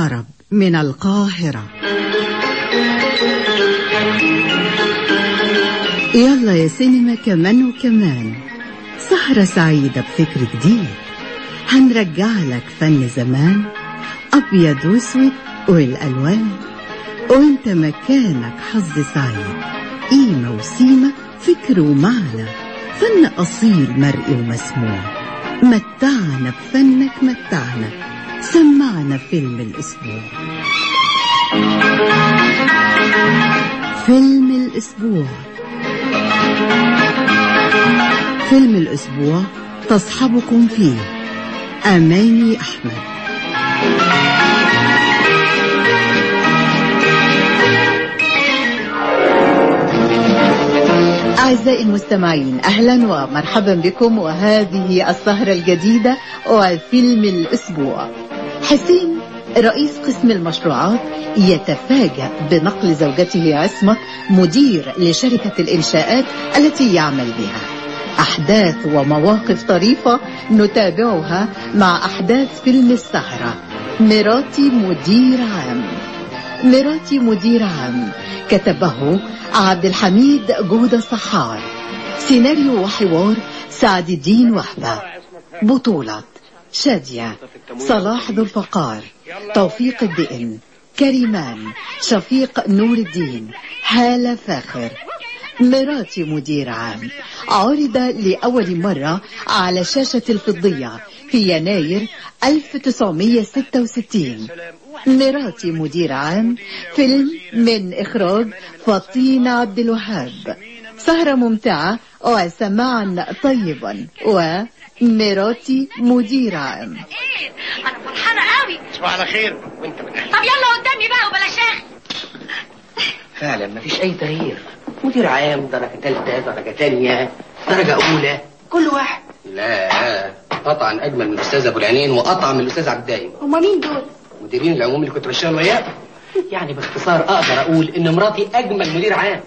العرب من القاهرة يلا يا سينما كمان وكمان سهرة سعيدة بفكر جديد هنرجع لك فن زمان أبيض وأسود والألوان وانت مكانك حظ سعيد قيمة وسيمة فكر ومعنى فن أصيل مرئي ومسموع متعنا بفنك متعنا سمعنا فيلم الأسبوع فيلم الأسبوع فيلم الأسبوع تصحبكم فيه أماني أحمد أعزائي المستمعين أهلا ومرحبا بكم وهذه السهرة الجديدة وفيلم الأسبوع حسين رئيس قسم المشروعات يتفاجأ بنقل زوجته عصمت مدير لشركة الإنشاءات التي يعمل بها أحداث ومواقف طريفة نتابعها مع أحداث فيلم السهرة مراتي مدير عام مراتي مدير عام كتبه عبد الحميد جودة صحار سيناريو وحوار سعد الدين وهبة بطولة شادية صلاح ذو الفقار توفيق الدئن كريمان شفيق نور الدين هالة فاخر مراتي مدير عام عرض لأول مرة على شاشة الفضية في يناير 1966 مراتي مدير عام فيلم من إخراج فطين عبد الوهاب سهرة ممتعة وسماعا طيبا ومراتي مدير عام ايه انا فرحانه قوي صباح على خير وانت من اهل طب يلا قدامي بقى وبلاش اخي فعلا مفيش اي تغيير مدير عام درجة تالتة درجة تانية درجة أولى كل واحد لا قطعا أجمل من الأستاذ أبو العينين وأطعم من الأستاذ عبد الدايم هما مين دول مديرين العموم اللي كنت بشتغل وياه يعني باختصار أقدر أقول إن مراتي أجمل مدير عام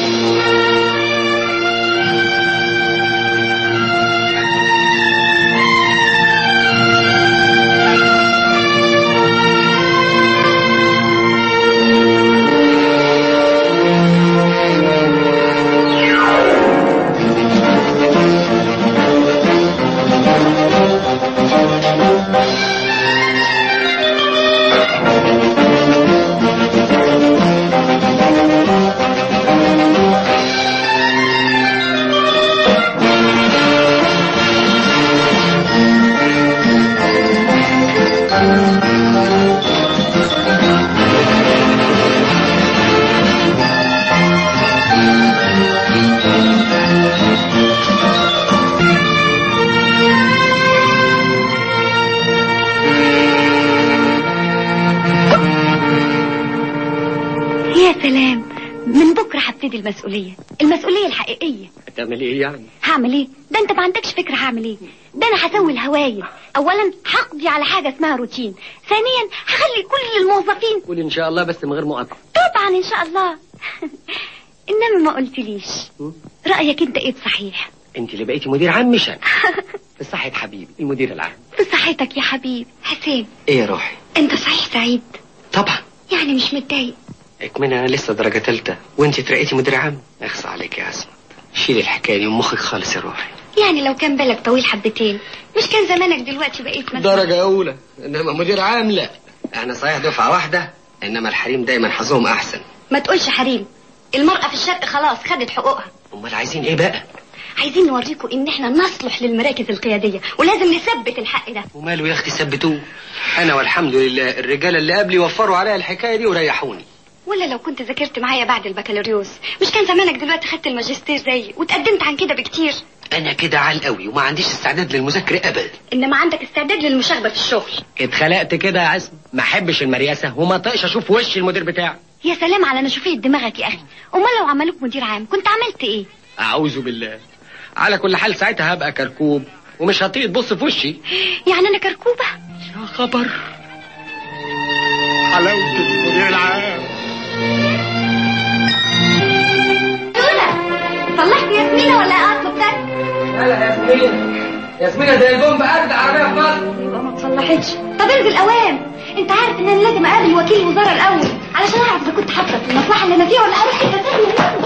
يا سلام من بكره هبتدي المسؤوليه المسؤوليه الحقيقيه هتعمل إيه يعني؟ هعمل ايه ده انت ما عندكش فكره هعمل ايه ده انا هسوي الهوايل اولا هقضي على حاجه اسمها روتين ثانيا هخلي كل الموظفين قول إن شاء الله بس من غير مقاطعة طبعا ان شاء الله انما ما قلتليش رايك انت ايه صحيح أنت اللي بقيتي مدير عام مش أنا بصحة حبيبي المدير العام بصحتك يا حبيبي حسين إيه يا روحي؟ انت صحيح سعيد طبعا يعني مش متضايق اكمن انا لسه درجة تالتة وانت ترقيتي مدير عام اخصى عليك يا عصمت شيلي الحكاية دي من مخك خالص يا روحي يعني لو كان بالك طويل حبتين مش كان زمانك دلوقتي بقيت مثلا درجة أولى إنما مدير عام لا احنا صحيح دفعة واحدة إنما الحريم دايما حظهم أحسن ما تقولش حريم المرأة في الشرق خلاص خدت حقوقها أمال عايزين إيه بقى؟ عايزين نوريكم ان احنا نصلح للمراكز القيادية ولازم نثبت الحق ده وماله يا أختي ثبتوه أنا والحمد لله الرجالة اللي قبلي وفروا عليا الحكاية دي وريحوني ولا لو كنت ذاكرت معايا بعد البكالوريوس مش كان زمانك دلوقتي خدت الماجستير زيي وتقدمت عن كده بكتير أنا كده عال قوي وما عنديش استعداد للمذاكرة أبدا انما عندك استعداد للمشاغبة في الشغل اتخلقت كده يا عصم ما أحبش المرياسة وما طقش أشوف وش المدير بتاعي يا سلام على نشوفية دماغك يا اخي امال لو عملوك مدير عام كنت عملت ايه أعوذ بالله على كل حال ساعتها هبقى كركوب ومش هطيق تبص في وشي يعني انا كركوبة يا خبر حلاوة المدير العام صلحت ياسمينة ولا اطلب تاني هلا ياسمين ياسمين زي البومب قد عربية في مصر يبقى ما تصلحتش طب انزل اوام انت انت عارف ان انا لازم اقابل وكيل الوزاره الاول علشان اعرف اذا كنت حاطه في المصلحه اللي انا فيها ولا اروح حته ثانيه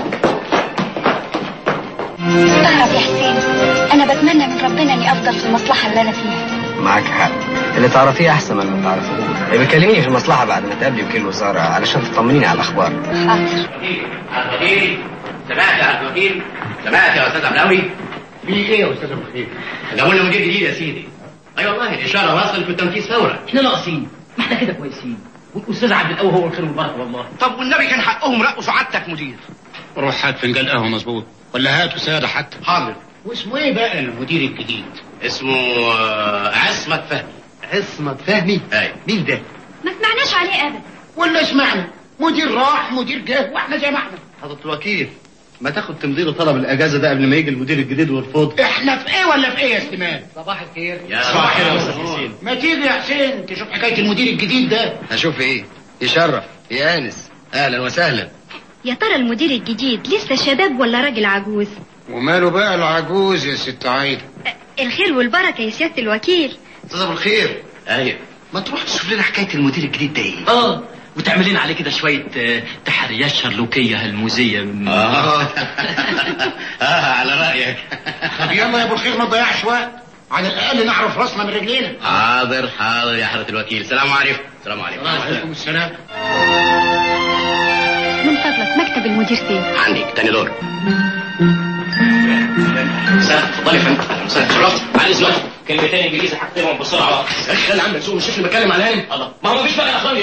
تعرف يا حسين انا بتمنى من ربنا اني افضل في المصلحه اللي انا فيها معاك حق اللي تعرفيه احسن من اللي ما تعرفوش يبقى كلميني في المصلحه بعد ما تقابلي وكيل الوزاره علشان تطمنيني على الاخبار حاضر عبد الوكيل سمعت يا عبد الوكيل سمعت يا استاذ عبداوي في ايه يا استاذ الخير؟ جابوا لنا مدير جديد يا سيدي اي والله الاشاره وصلت بالتنفيذ فورا احنا ناقصين ما احنا كده كويسين والاستاذ عبد القوي هو الخير والبركه والله طب والنبي كان حقهم رقوا سعادتك مدير روح هات فنجان قهوه مظبوط ولا هاتوا ساده حتى حاضر واسمه ايه بقى المدير الجديد؟ اسمه آه، عصمت فهمي عصمت فهمي ايوه مين ده؟ ما سمعناش عليه ابدا ولا سمعنا مدير راح مدير جه واحنا زي ما احنا حضرة الوكيل ما تاخد تمضي طلب الاجازه ده قبل ما يجي المدير الجديد ويرفض احنا في ايه ولا في ايه يا سليمان؟ صباح الخير يا صباح الخير يا استاذ حسين ما تيجي يا حسين تشوف حكايه المدير الجديد ده هشوف ايه يشرف يانس اهلا وسهلا يا ترى المدير الجديد لسه شباب ولا راجل عجوز وماله بقى العجوز يا ست عايده الخير والبركه يا سياده الوكيل استاذ ابو الخير ايوه ما تروح تشوف لنا حكايه المدير الجديد ده ايه اه وتعمل لنا عليه كده شويه آه، تحريات شرلوكيه هلموزيه اه اه على رايك طب يلا يا ابو الخير ما تضيعش وقت على الاقل نعرف راسنا من رجلينا حاضر حاضر يا حضرة الوكيل السلام عليكم السلام عليكم وعليكم السلام من فضلك مكتب المدير فين عنك تاني دور سهل اتفضلي يا فندم اهلا وسهلا شرفت معلش دلوقتي كلمتين انجليزي هكتبهم بسرعه يا اخي خلي عندك سوق مش شايفني بتكلم على هاني الله ما هو مفيش بقى يا اخواني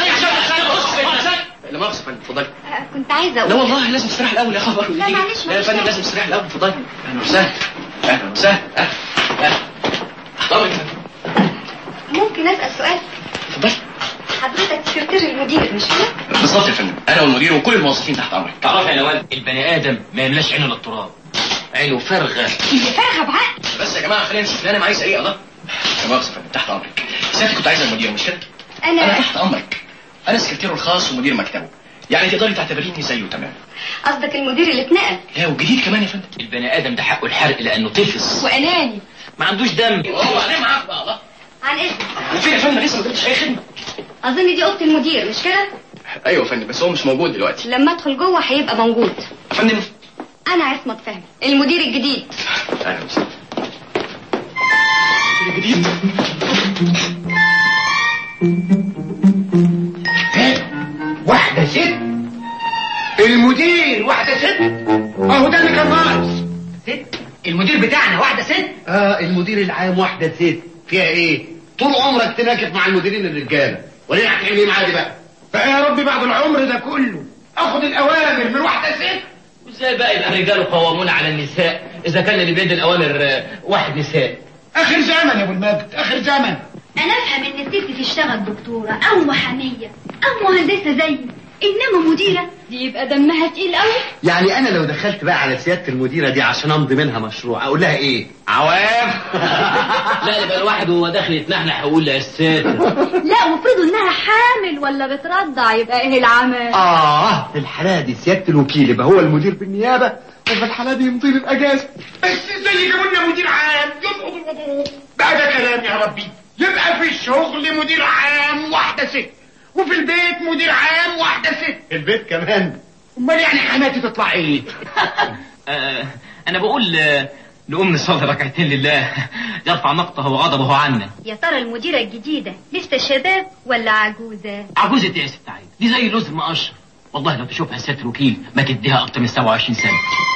لا مؤاخذه يا فندم اتفضلي كنت عايزه لا اقول والله لازم تستريح الاول يا خبر لا، معلش، لا يا معلش. فندم لازم تستريح الاول اتفضلي اهلا وسهلا اهلا وسهلا اهلا اهلا اتفضلي ممكن اسال سؤال اتفضلي حضرتك سكرتير المدير مش كده بالظبط يا فندم انا والمدير وكل الموظفين تحت امرك تعرف يا نوال البني ادم ما يملاش عينه للتراب عينه فارغه اللي فارغه بعقل بس يا جماعه خلينا نشوف انا عايز ايه الله يا مؤاخذه يا فندم تحت امرك سيادتك كنت عايزه المدير مش كده انا انا تحت امرك انا سكرتيره الخاص ومدير مكتبه يعني تقدري تعتبريني زيه تمام قصدك المدير اللي اتنقل لا وجديد كمان يا فندم البني ادم ده حقه الحرق لانه طفس واناني ما عندوش دم هو عليه معاك بقى الله عن اذنك وفين يا فندم لسه ما جبتش اي خدمه اظن دي اوضه المدير مش كده ايوه يا فندم بس هو مش موجود دلوقتي لما ادخل جوه هيبقى موجود يا فندم انا عصمت فهمي المدير الجديد اهلا وسهلا الجديد واحده ست المدير واحده ست اهو ده اللي كان ناقص ست المدير بتاعنا واحده ست اه المدير العام واحدة ست فيها ايه؟ طول عمرك تناكف مع المديرين الرجالة وليه هتعمل ايه معايا دي بقى؟ فيا ربي بعد العمر ده كله اخد الاوامر من واحده ست وازاي بقى يبقى الرجال قوامون على النساء اذا كان اللي بيد الاوامر آه، واحد نساء اخر زمن يا ابو المجد اخر زمن انا افهم ان الست تشتغل دكتوره او محاميه او مهندسه زيي انما مديره دي يبقى دمها تقيل قوي يعني انا لو دخلت بقى على سيادة المديرة دي عشان امضي منها مشروع اقول لها ايه؟ عوام لا يبقى الواحد وهو داخل يتنحنح يقول يا ساتر لا وفرضوا انها حامل ولا بترضع يبقى ايه العمل اه في الحالة دي سيادة الوكيل يبقى هو المدير بالنيابة وفي الحالة دي يمضي لي الاجازة بس ازاي يجيبوا لنا مدير عام ينقض الوضوء بقى ده كلام يا ربي يبقى في الشغل مدير عام واحده ست وفي البيت مدير عام واحده ست البيت كمان امال يعني حماتي تطلع ايه آه، انا بقول آه، نقوم نصلي ركعتين لله يرفع نقطه وغضبه عنا يا ترى المديره الجديده لسه شباب ولا عجوزه عجوزة ايه يا ست عايده دي زي اللوز المقشر والله لو تشوفها سياده الوكيل ما تديها اكتر من 27 سنه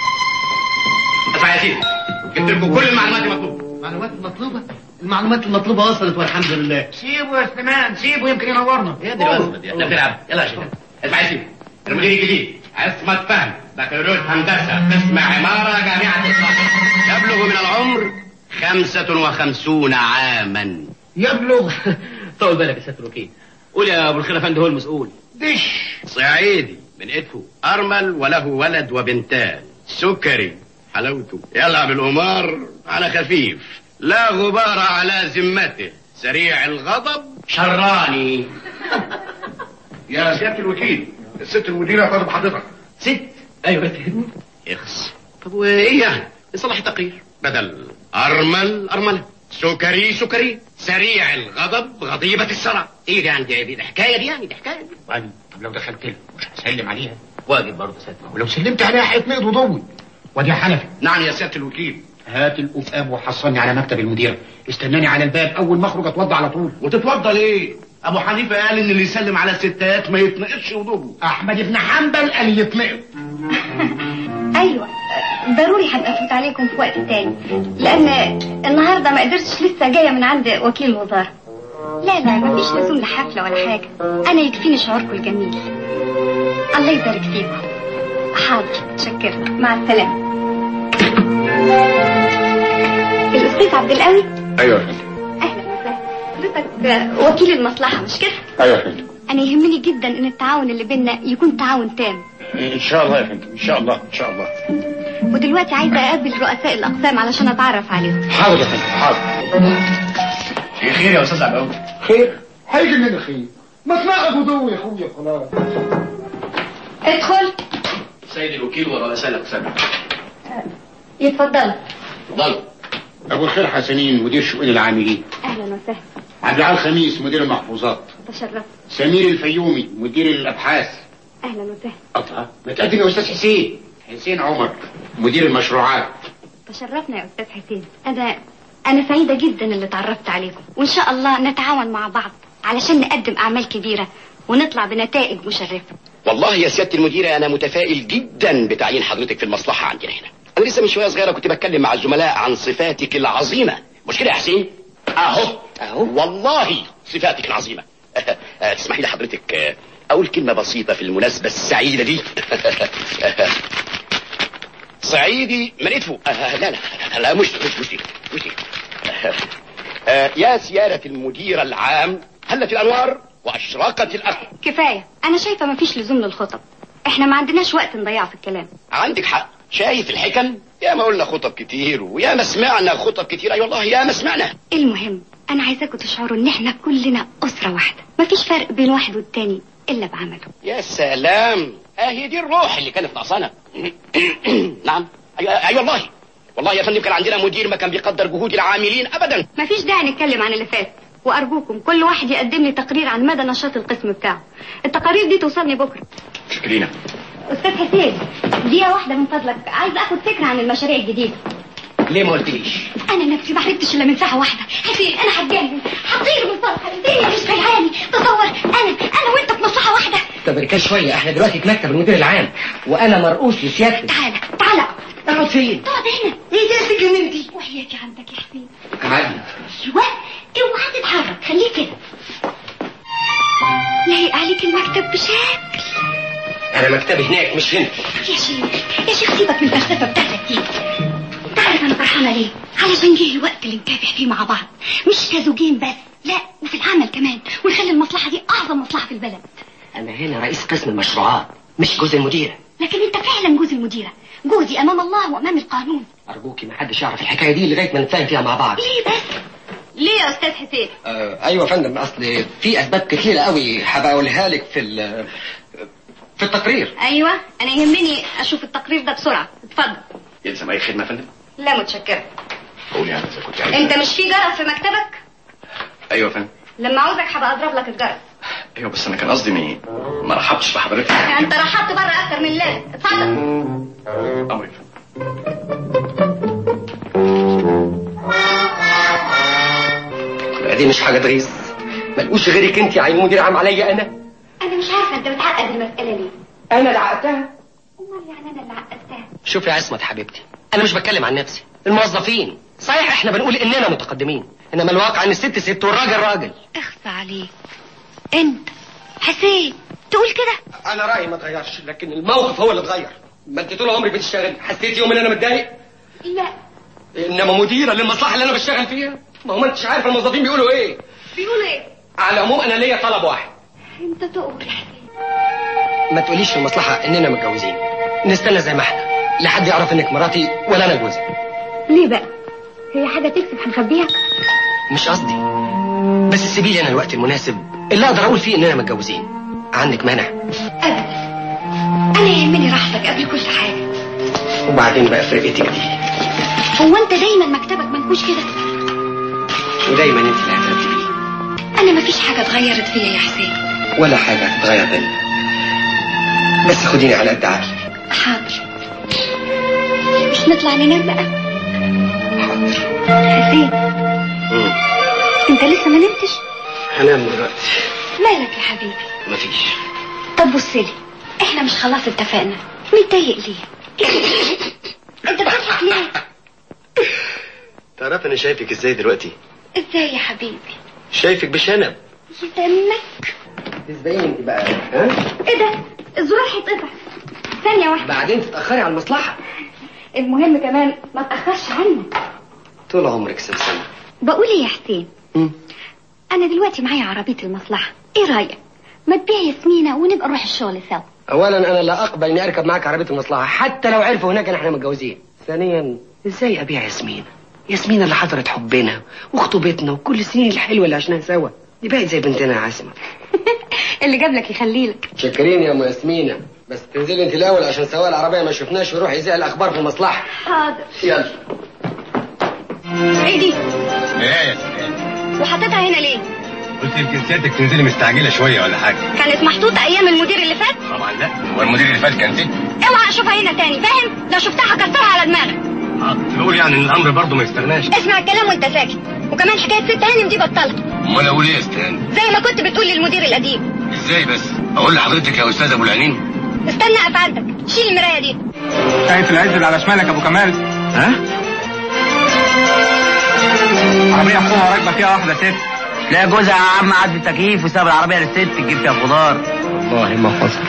اسمع يا سيدي جبت لكم كل المعلومات المطلوبه المعلومات المطلوبة المعلومات المطلوبة وصلت والحمد لله سيبه يا سليمان سيبه يمكن ينورنا يا دي الوزن دي احنا بنلعب يلا يا شباب اسمع يا سيدي المدير الجديد عصمت فهم بكالوريوس هندسه قسم عماره جامعه القاهره يبلغ من العمر خمسة وخمسون عاما يبلغ طول بالك يا سياده الوكيل قول يا ابو الخير افندي هو المسؤول دش صعيدي من ادفو ارمل وله ولد وبنتان سكري حلاوته يلعب القمار على خفيف لا غبار على ذمته سريع الغضب شراني يا سياده الوكيل الست المديره طالب حضرتك ست ايوه يا سيدي يخص طب وايه يعني لصلاح تقرير بدل ارمل ارمله سكري سكري سريع الغضب غضيبة السرع ايه دي عندي دي حكايه دي يعني دي حكايه دي وبعدين طب لو دخلت له مش هسلم عليها واجب برضه سيادة ولو سلمت عليها هيتنقض ضوي وادي يا حنفي نعم يا سياده الوكيل هات القفقاب وحصلني على مكتب المدير استناني على الباب اول ما اخرج اتوضى على طول وتتوضى ليه ابو حنيفه قال ان اللي يسلم على الستات ما يتنقضش وضوءه احمد بن حنبل قال يتنقض ايوه ضروري هبقى افوت عليكم في وقت تاني لان النهارده ما قدرتش لسه جايه من عند وكيل الوزاره لا لا مفيش لزوم لحفله ولا حاجه انا يكفيني شعوركم الجميل الله يبارك فيكم حاضر متشكرة مع السلامه الاستاذ عبد القوي ايوه يا فندم اهلا وسهلا حضرتك وكيل المصلحه مش كده ايوه يا فندم انا يهمني جدا ان التعاون اللي بينا يكون تعاون تام ان شاء الله يا فندم ان شاء الله ان شاء الله ودلوقتي عايزه اقابل رؤساء الاقسام علشان اتعرف عليهم حاضر يا فندم حاضر خير يا استاذ عبد خير هيجي منين خير ما تنقض وضوء يا اخويا خلاص ادخل سيد الوكيل ورؤساء الاقسام يتفضل اتفضلوا ابو الخير حسنين مدير شؤون العاملين اهلا وسهلا عبد العال خميس مدير المحفوظات تشرفت سمير الفيومي مدير الابحاث اهلا وسهلا الله ما تقدم يا استاذ حسين حسين عمر مدير المشروعات تشرفنا يا استاذ حسين انا انا سعيده جدا اللي اتعرفت عليكم وان شاء الله نتعاون مع بعض علشان نقدم اعمال كبيره ونطلع بنتائج مشرفه والله يا سياده المديره انا متفائل جدا بتعيين حضرتك في المصلحه عندنا هنا انا لسه من شويه صغيره كنت بتكلم مع الزملاء عن صفاتك العظيمه مش كده يا حسين اهو اهو والله صفاتك العظيمه آه، تسمحي لي حضرتك آه، اقول كلمه بسيطه في المناسبه السعيده دي صعيدي من ادفو آه، لا لا لا, لا مش مش مش دي مش دي آه، آه، يا سياده المدير العام هلت الانوار واشرقت الارض كفايه انا شايفه مفيش لزوم للخطب احنا ما عندناش وقت نضيعه في الكلام عندك حق شايف الحكم يا ما قلنا خطب كتير ويا ما سمعنا خطب كتير اي والله يا ما سمعنا المهم انا عايزاكم تشعروا ان احنا كلنا اسره واحده مفيش فرق بين واحد والتاني الا بعمله يا سلام اهي دي الروح اللي كانت ناقصانا نعم اي أي والله والله يا فندم كان عندنا مدير ما كان بيقدر جهود العاملين ابدا مفيش داعي نتكلم عن اللي فات وارجوكم كل واحد يقدم لي تقرير عن مدى نشاط القسم بتاعه التقارير دي توصلني بكره شكرينا استاذ حسين دقيقه واحده من فضلك عايز اخد فكره عن المشاريع الجديده ليه ما قلتليش انا نفسي ما عرفتش الا من ساعه واحده حسين انا هتجنن هطير من فرحه الدنيا مش فايعاني تصور انا انا وانت في مصلحه واحده طب اركز شويه احنا دلوقتي في مكتب المدير العام وانا مرؤوس لسيادتك تعالى تعالى اقعد فين اقعد هنا ايه ده سجننتي وحياتي عندك يا حسين عادي ايوه اوعى تتحرك خليك كده لايق عليك المكتب بشكل انا مكتبي هناك مش هنا يا شيخ يا شيخ سيبك من الفلسفه بتاعتك دي تعرف انا فرحانه ليه علشان جه الوقت اللي نكافح فيه مع بعض مش كزوجين بس لا وفي العمل كمان ونخلي المصلحه دي اعظم مصلحه في البلد انا هنا رئيس قسم المشروعات مش جوز المدير لكن انت فعلا جوز المديره جوزي امام الله وامام القانون ارجوكي ما حدش يعرف الحكايه دي لغايه ما نتفاهم فيها مع بعض ليه بس ليه يا استاذ حسين آه ايوه يا فندم اصل في اسباب كتيره قوي هبقى اقولها لك في ال- في التقرير ايوه انا يهمني اشوف التقرير ده بسرعه اتفضل يلزم اي خدمه يا فندم لا متشكره قولي يعني اذا كنت عايز انت مش في جرس في مكتبك ايوه يا فندم لما عاوزك هبقى اضرب لك الجرس ايوه بس انا كان قصدي اني ما رحبتش بحضرتك انت رحبت بره اكتر من لازم اتفضل امر يا فندم لا دي مش حاجه تغيظ ملقوش غيرك انت يا عين مدير عام عليا انا انا مش عارفه انت بتعقد المساله ليه انا اللي عقدتها امال يعني انا اللي عقدتها شوف يا عصمت حبيبتي انا مش بتكلم عن نفسي الموظفين صحيح احنا بنقول اننا متقدمين انما الواقع ان الست ست والراجل راجل اخفى عليك انت حسين تقول كده انا رايي ما اتغيرش لكن الموقف هو اللي اتغير ما انت طول عمري بتشتغل حسيت يوم ان انا متضايق لا انما مديره للمصلحه اللي انا بشتغل فيها ما هو ما انتش عارف الموظفين بيقولوا ايه بيقول ايه على العموم انا ليا طلب واحد انت تؤمر يا حسين ما تقوليش في المصلحه اننا متجوزين نستنى زي ما احنا لحد يعرف انك مراتي ولا انا جوزي ليه بقى هي حاجه تكسب هنخبيها مش قصدي بس سيبي لي انا الوقت المناسب اللي اقدر اقول فيه اننا متجوزين عندك مانع ابدا انا يهمني راحتك قبل كل حاجه وبعدين بقى فرقتك دي هو انت دايما مكتبك منكوش كده ودايما انت اللي هترتبيه انا مفيش حاجه اتغيرت فيا يا حسين ولا حاجة هتتغير بينا بس خديني على قد عقلي حاضر مش نطلع ننام بقى حاضر حسين انت لسه ما نمتش هنام دلوقتي مالك يا حبيبي مفيش طب بصلي احنا مش خلاص اتفقنا متضايق ليه انت بتضحك ليه تعرف انا شايفك ازاي دلوقتي ازاي يا حبيبي شايفك بشنب يسمك تسبقيني انت بقى ها ايه ده الزرار هيتقطع ثانيه واحده بعدين تتاخري على المصلحه المهم كمان ما تاخرش عنك طول عمرك سمسمه بقول ايه يا حسين مم. انا دلوقتي معايا عربيه المصلحه ايه رايك ما تبيع ياسمينه ونبقى نروح الشغل سوا اولا انا لا اقبل اني اركب معاك عربيه المصلحه حتى لو عرفوا هناك ان احنا متجوزين ثانيا ازاي ابيع ياسمين ياسمين اللي حضرت حبنا وخطوبتنا وكل السنين الحلوه اللي عشناها سوا دي بقت زي بنتنا عاسمه اللي جاب لك يخليلك شكرين يا ام ياسمينه بس تنزلي انت الاول عشان سواق العربيه ما شفناش ويروح يذيع الاخبار في المصلحه حاضر يلا ايه دي ايه وحطيتها هنا ليه قلت يمكن سيادتك تنزلي مستعجله شويه ولا حاجه كانت محطوطه ايام المدير اللي فات طبعا لا هو المدير اللي فات كان ست اوعى اشوفها هنا تاني فاهم لو شفتها هكسرها على دماغك بقول يعني ان الامر برضه ما يستغناش اسمع الكلام وانت ساكت وكمان حكايه ست هانم دي بطلها امال اقول ايه يا استاذ زي ما كنت بتقول للمدير القديم ازاي بس اقول لحضرتك يا استاذ ابو العينين استنى اقف عندك شيل المرايه دي شايف العز على شمالك يا ابو كمال ها عربيه حكومه راكبه فيها واحده ست لا جوزها يا عم قعد في التكييف وساب العربيه للست تجيب فيها خضار والله ما فصل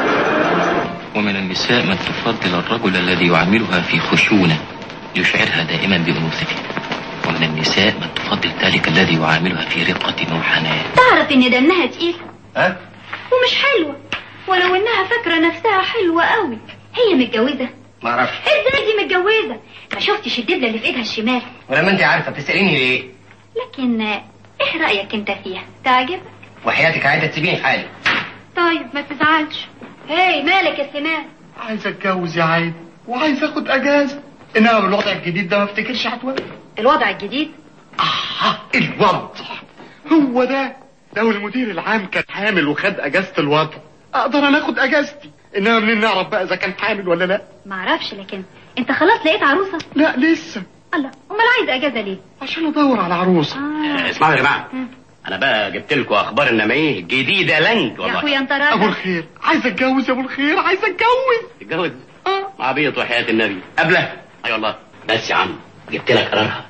ومن النساء من تفضل الرجل الذي يعاملها في خشونة يشعرها دائما بأنوثته ومن النساء من تفضل ذلك الذي يعاملها في رقة وحنان تعرف ان دمها تقيل ها ومش حلوه ولو انها فاكره نفسها حلوه قوي هي متجوزه ما اعرفش ازاي دي متجوزه ما شفتش الدبله اللي في ايدها الشمال ولما انت عارفه بتساليني ليه لكن آه، ايه رايك انت فيها تعجبك وحياتك عايزه تسيبيني في حالي طيب ما تزعلش هاي مالك يا سنان عايز اتجوز يا عيد وعايز اخد اجازه انما بالوضع الجديد ده ما افتكرش هتوافق الوضع الجديد آه الوضع هو ده لو المدير العام كان حامل وخد اجازه الوضع اقدر انا اخد اجازتي انما منين نعرف بقى اذا كان حامل ولا لا معرفش لكن انت خلاص لقيت عروسه لا لسه الله امال عايز اجازه ليه عشان ادور على عروسه آه. اسمعوا يا جماعه انا بقى جبت لكم اخبار انما ايه جديده لنج يا والله اخويا انت ابو راجل الخير عايز اتجوز يا ابو الخير عايز اتجوز تتجوز اه عبيط وحياه النبي قبله اي والله بس يا عم جبت لك قرارها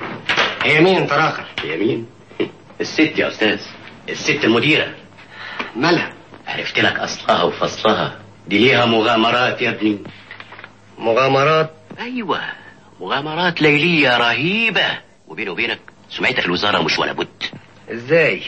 هي مين انت راخر هي مين الست يا استاذ الست المديره مالها عرفت لك اصلها وفصلها دي ليها مغامرات يا ابني مغامرات ايوه مغامرات ليليه رهيبه وبيني وبينك سمعتها في الوزاره مش ولا بد ازاي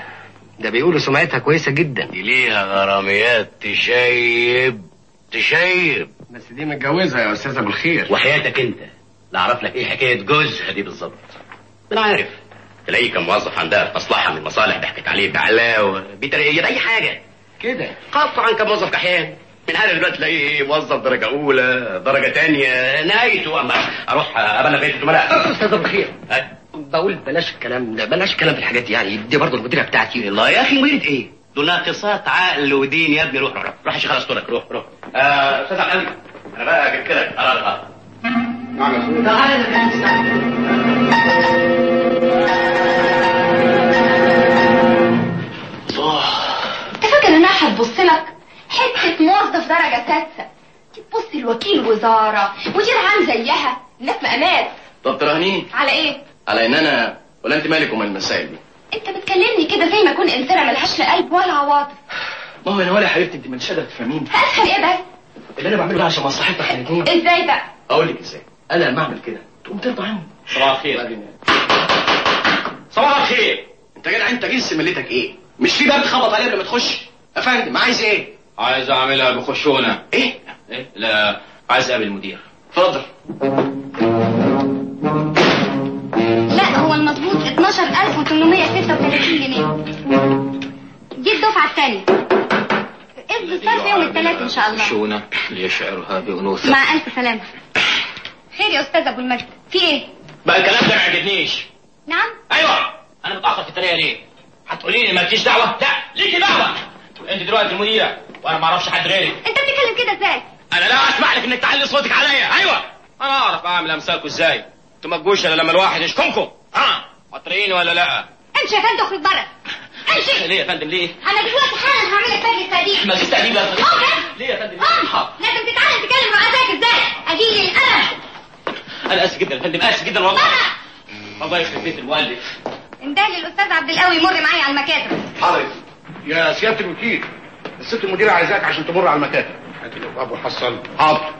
ده بيقولوا سمعتها كويسه جدا دي ليها غراميات تشيب تشيب بس دي متجوزها يا استاذ ابو الخير وحياتك انت لا اعرف لك ايه حكايه جوزها دي بالظبط انا عارف تلاقيه كان موظف عندها في مصلحه من المصالح ضحكت عليه بعلاوه بترقيه باي حاجه كده قطعا كان موظف كحيان من عارف دلوقتي تلاقيه موظف درجه اولى درجه تانية نهايته اما اروح ابلغ بيت الزملاء استاذ ابو الخير ها؟ بقول بلاش الكلام ده بلاش كلام في الحاجات دي يعني دي برضه المديره بتاعتي الله يا اخي مديره ايه دول ناقصات عقل ودين يا ابني روح روح روح روح يا شيخ خلاص طولك روح روح آه، استاذ عبد القوي انا بقى جبت لك قرار انت فاكر انها هتبص لك حته موظف درجه سادسه تبص لوكيل وزاره مدير عام زيها الناس مقامات طب تراهنيني على ايه على ان انا ولا انت مالك ومال المسائل دي انت بتكلمني كده زي ما اكون انسانه ملهاش لا قلب ولا عواطف ما هو انا ولا يا حبيبتي انت مش قادره تفهميني هسهل ايه بس اللي انا بعمله ده عشان مصلحتك احنا الاثنين ازاي بقى اقول لك ازاي انا لما اعمل كده تقوم ترضى عني صباح الخير صباح الخير انت يا جدع انت جنس ملتك ايه مش في باب تخبط عليه قبل ما تخش يا فندم عايز ايه عايز اعملها بخشونة ايه إيه؟ لا عايز اقابل المدير اتفضل لا هو المظبوط 12836 جنيه دي الدفعه الثانيه ادي الصرف يوم الثلاث ان شاء الله خشونة ليشعرها بأنوثة مع الف سلامه خير يا استاذ ابو المجد في ايه بقى الكلام ده ما عجبنيش نعم ايوه انا متاخر في الطريقه ليه هتقولي لي مالكيش دعوه لا ليكي دعوه انت دلوقتي المديره وانا ما اعرفش حد غيرك انت بتتكلم كده ازاي انا لا اسمح لك انك تعلي صوتك عليا ايوه انا اعرف اعمل امثالكم ازاي انتوا ما تجوش الا لما الواحد يشكمكم ها مطريين ولا لا امشي يا فندم اخرج بره امشي ليه يا فندم ليه انا دلوقتي حالا هعمل لك مجلس تأديب ما فيش تأديب لازم اقعد ليه يا فندم اقعد لازم تتعلم تتكلم مع ذاك ازاي قليل الادب انا اسف جدا يا فندم اسف جدا والله الله يخرب بيت المؤلف انتهي للاستاذ عبد القوي يمر معايا على المكاتب حاضر يا سياده الوكيل الست المديره عايزاك عشان تمر على المكاتب هات الابواب وحصل حاضر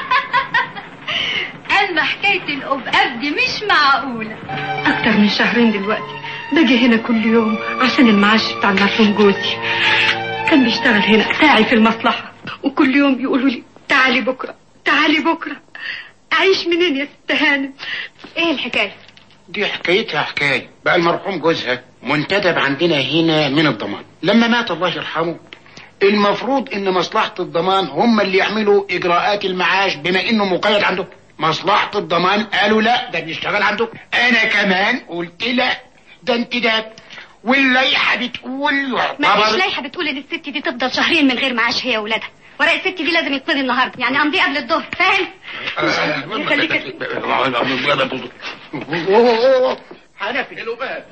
أما حكاية الأبقاب دي مش معقولة أكتر من شهرين دلوقتي باجي هنا كل يوم عشان المعاش بتاع المرحوم جوزي كان بيشتغل هنا ساعي في المصلحة وكل يوم بيقولوا لي تعالي بكرة تعالي بكرة أعيش منين يا ست هانم ايه الحكاية دي حكايتها حكايه بقى المرحوم جوزها منتدب عندنا هنا من الضمان لما مات الله يرحمه المفروض ان مصلحة الضمان هم اللي يعملوا اجراءات المعاش بما انه مقيد عندهم مصلحة الضمان قالوا لا ده بيشتغل عندهم انا كمان قلت لا ده انتداب واللائحة بتقول ما فيش يعتبر لائحة بتقول ان الست دي تفضل شهرين من غير معاش هي واولادها ورق الست دي لازم يتمضي النهارده يعني امضيه قبل الظهر فاهم يخليك حنفي الأباب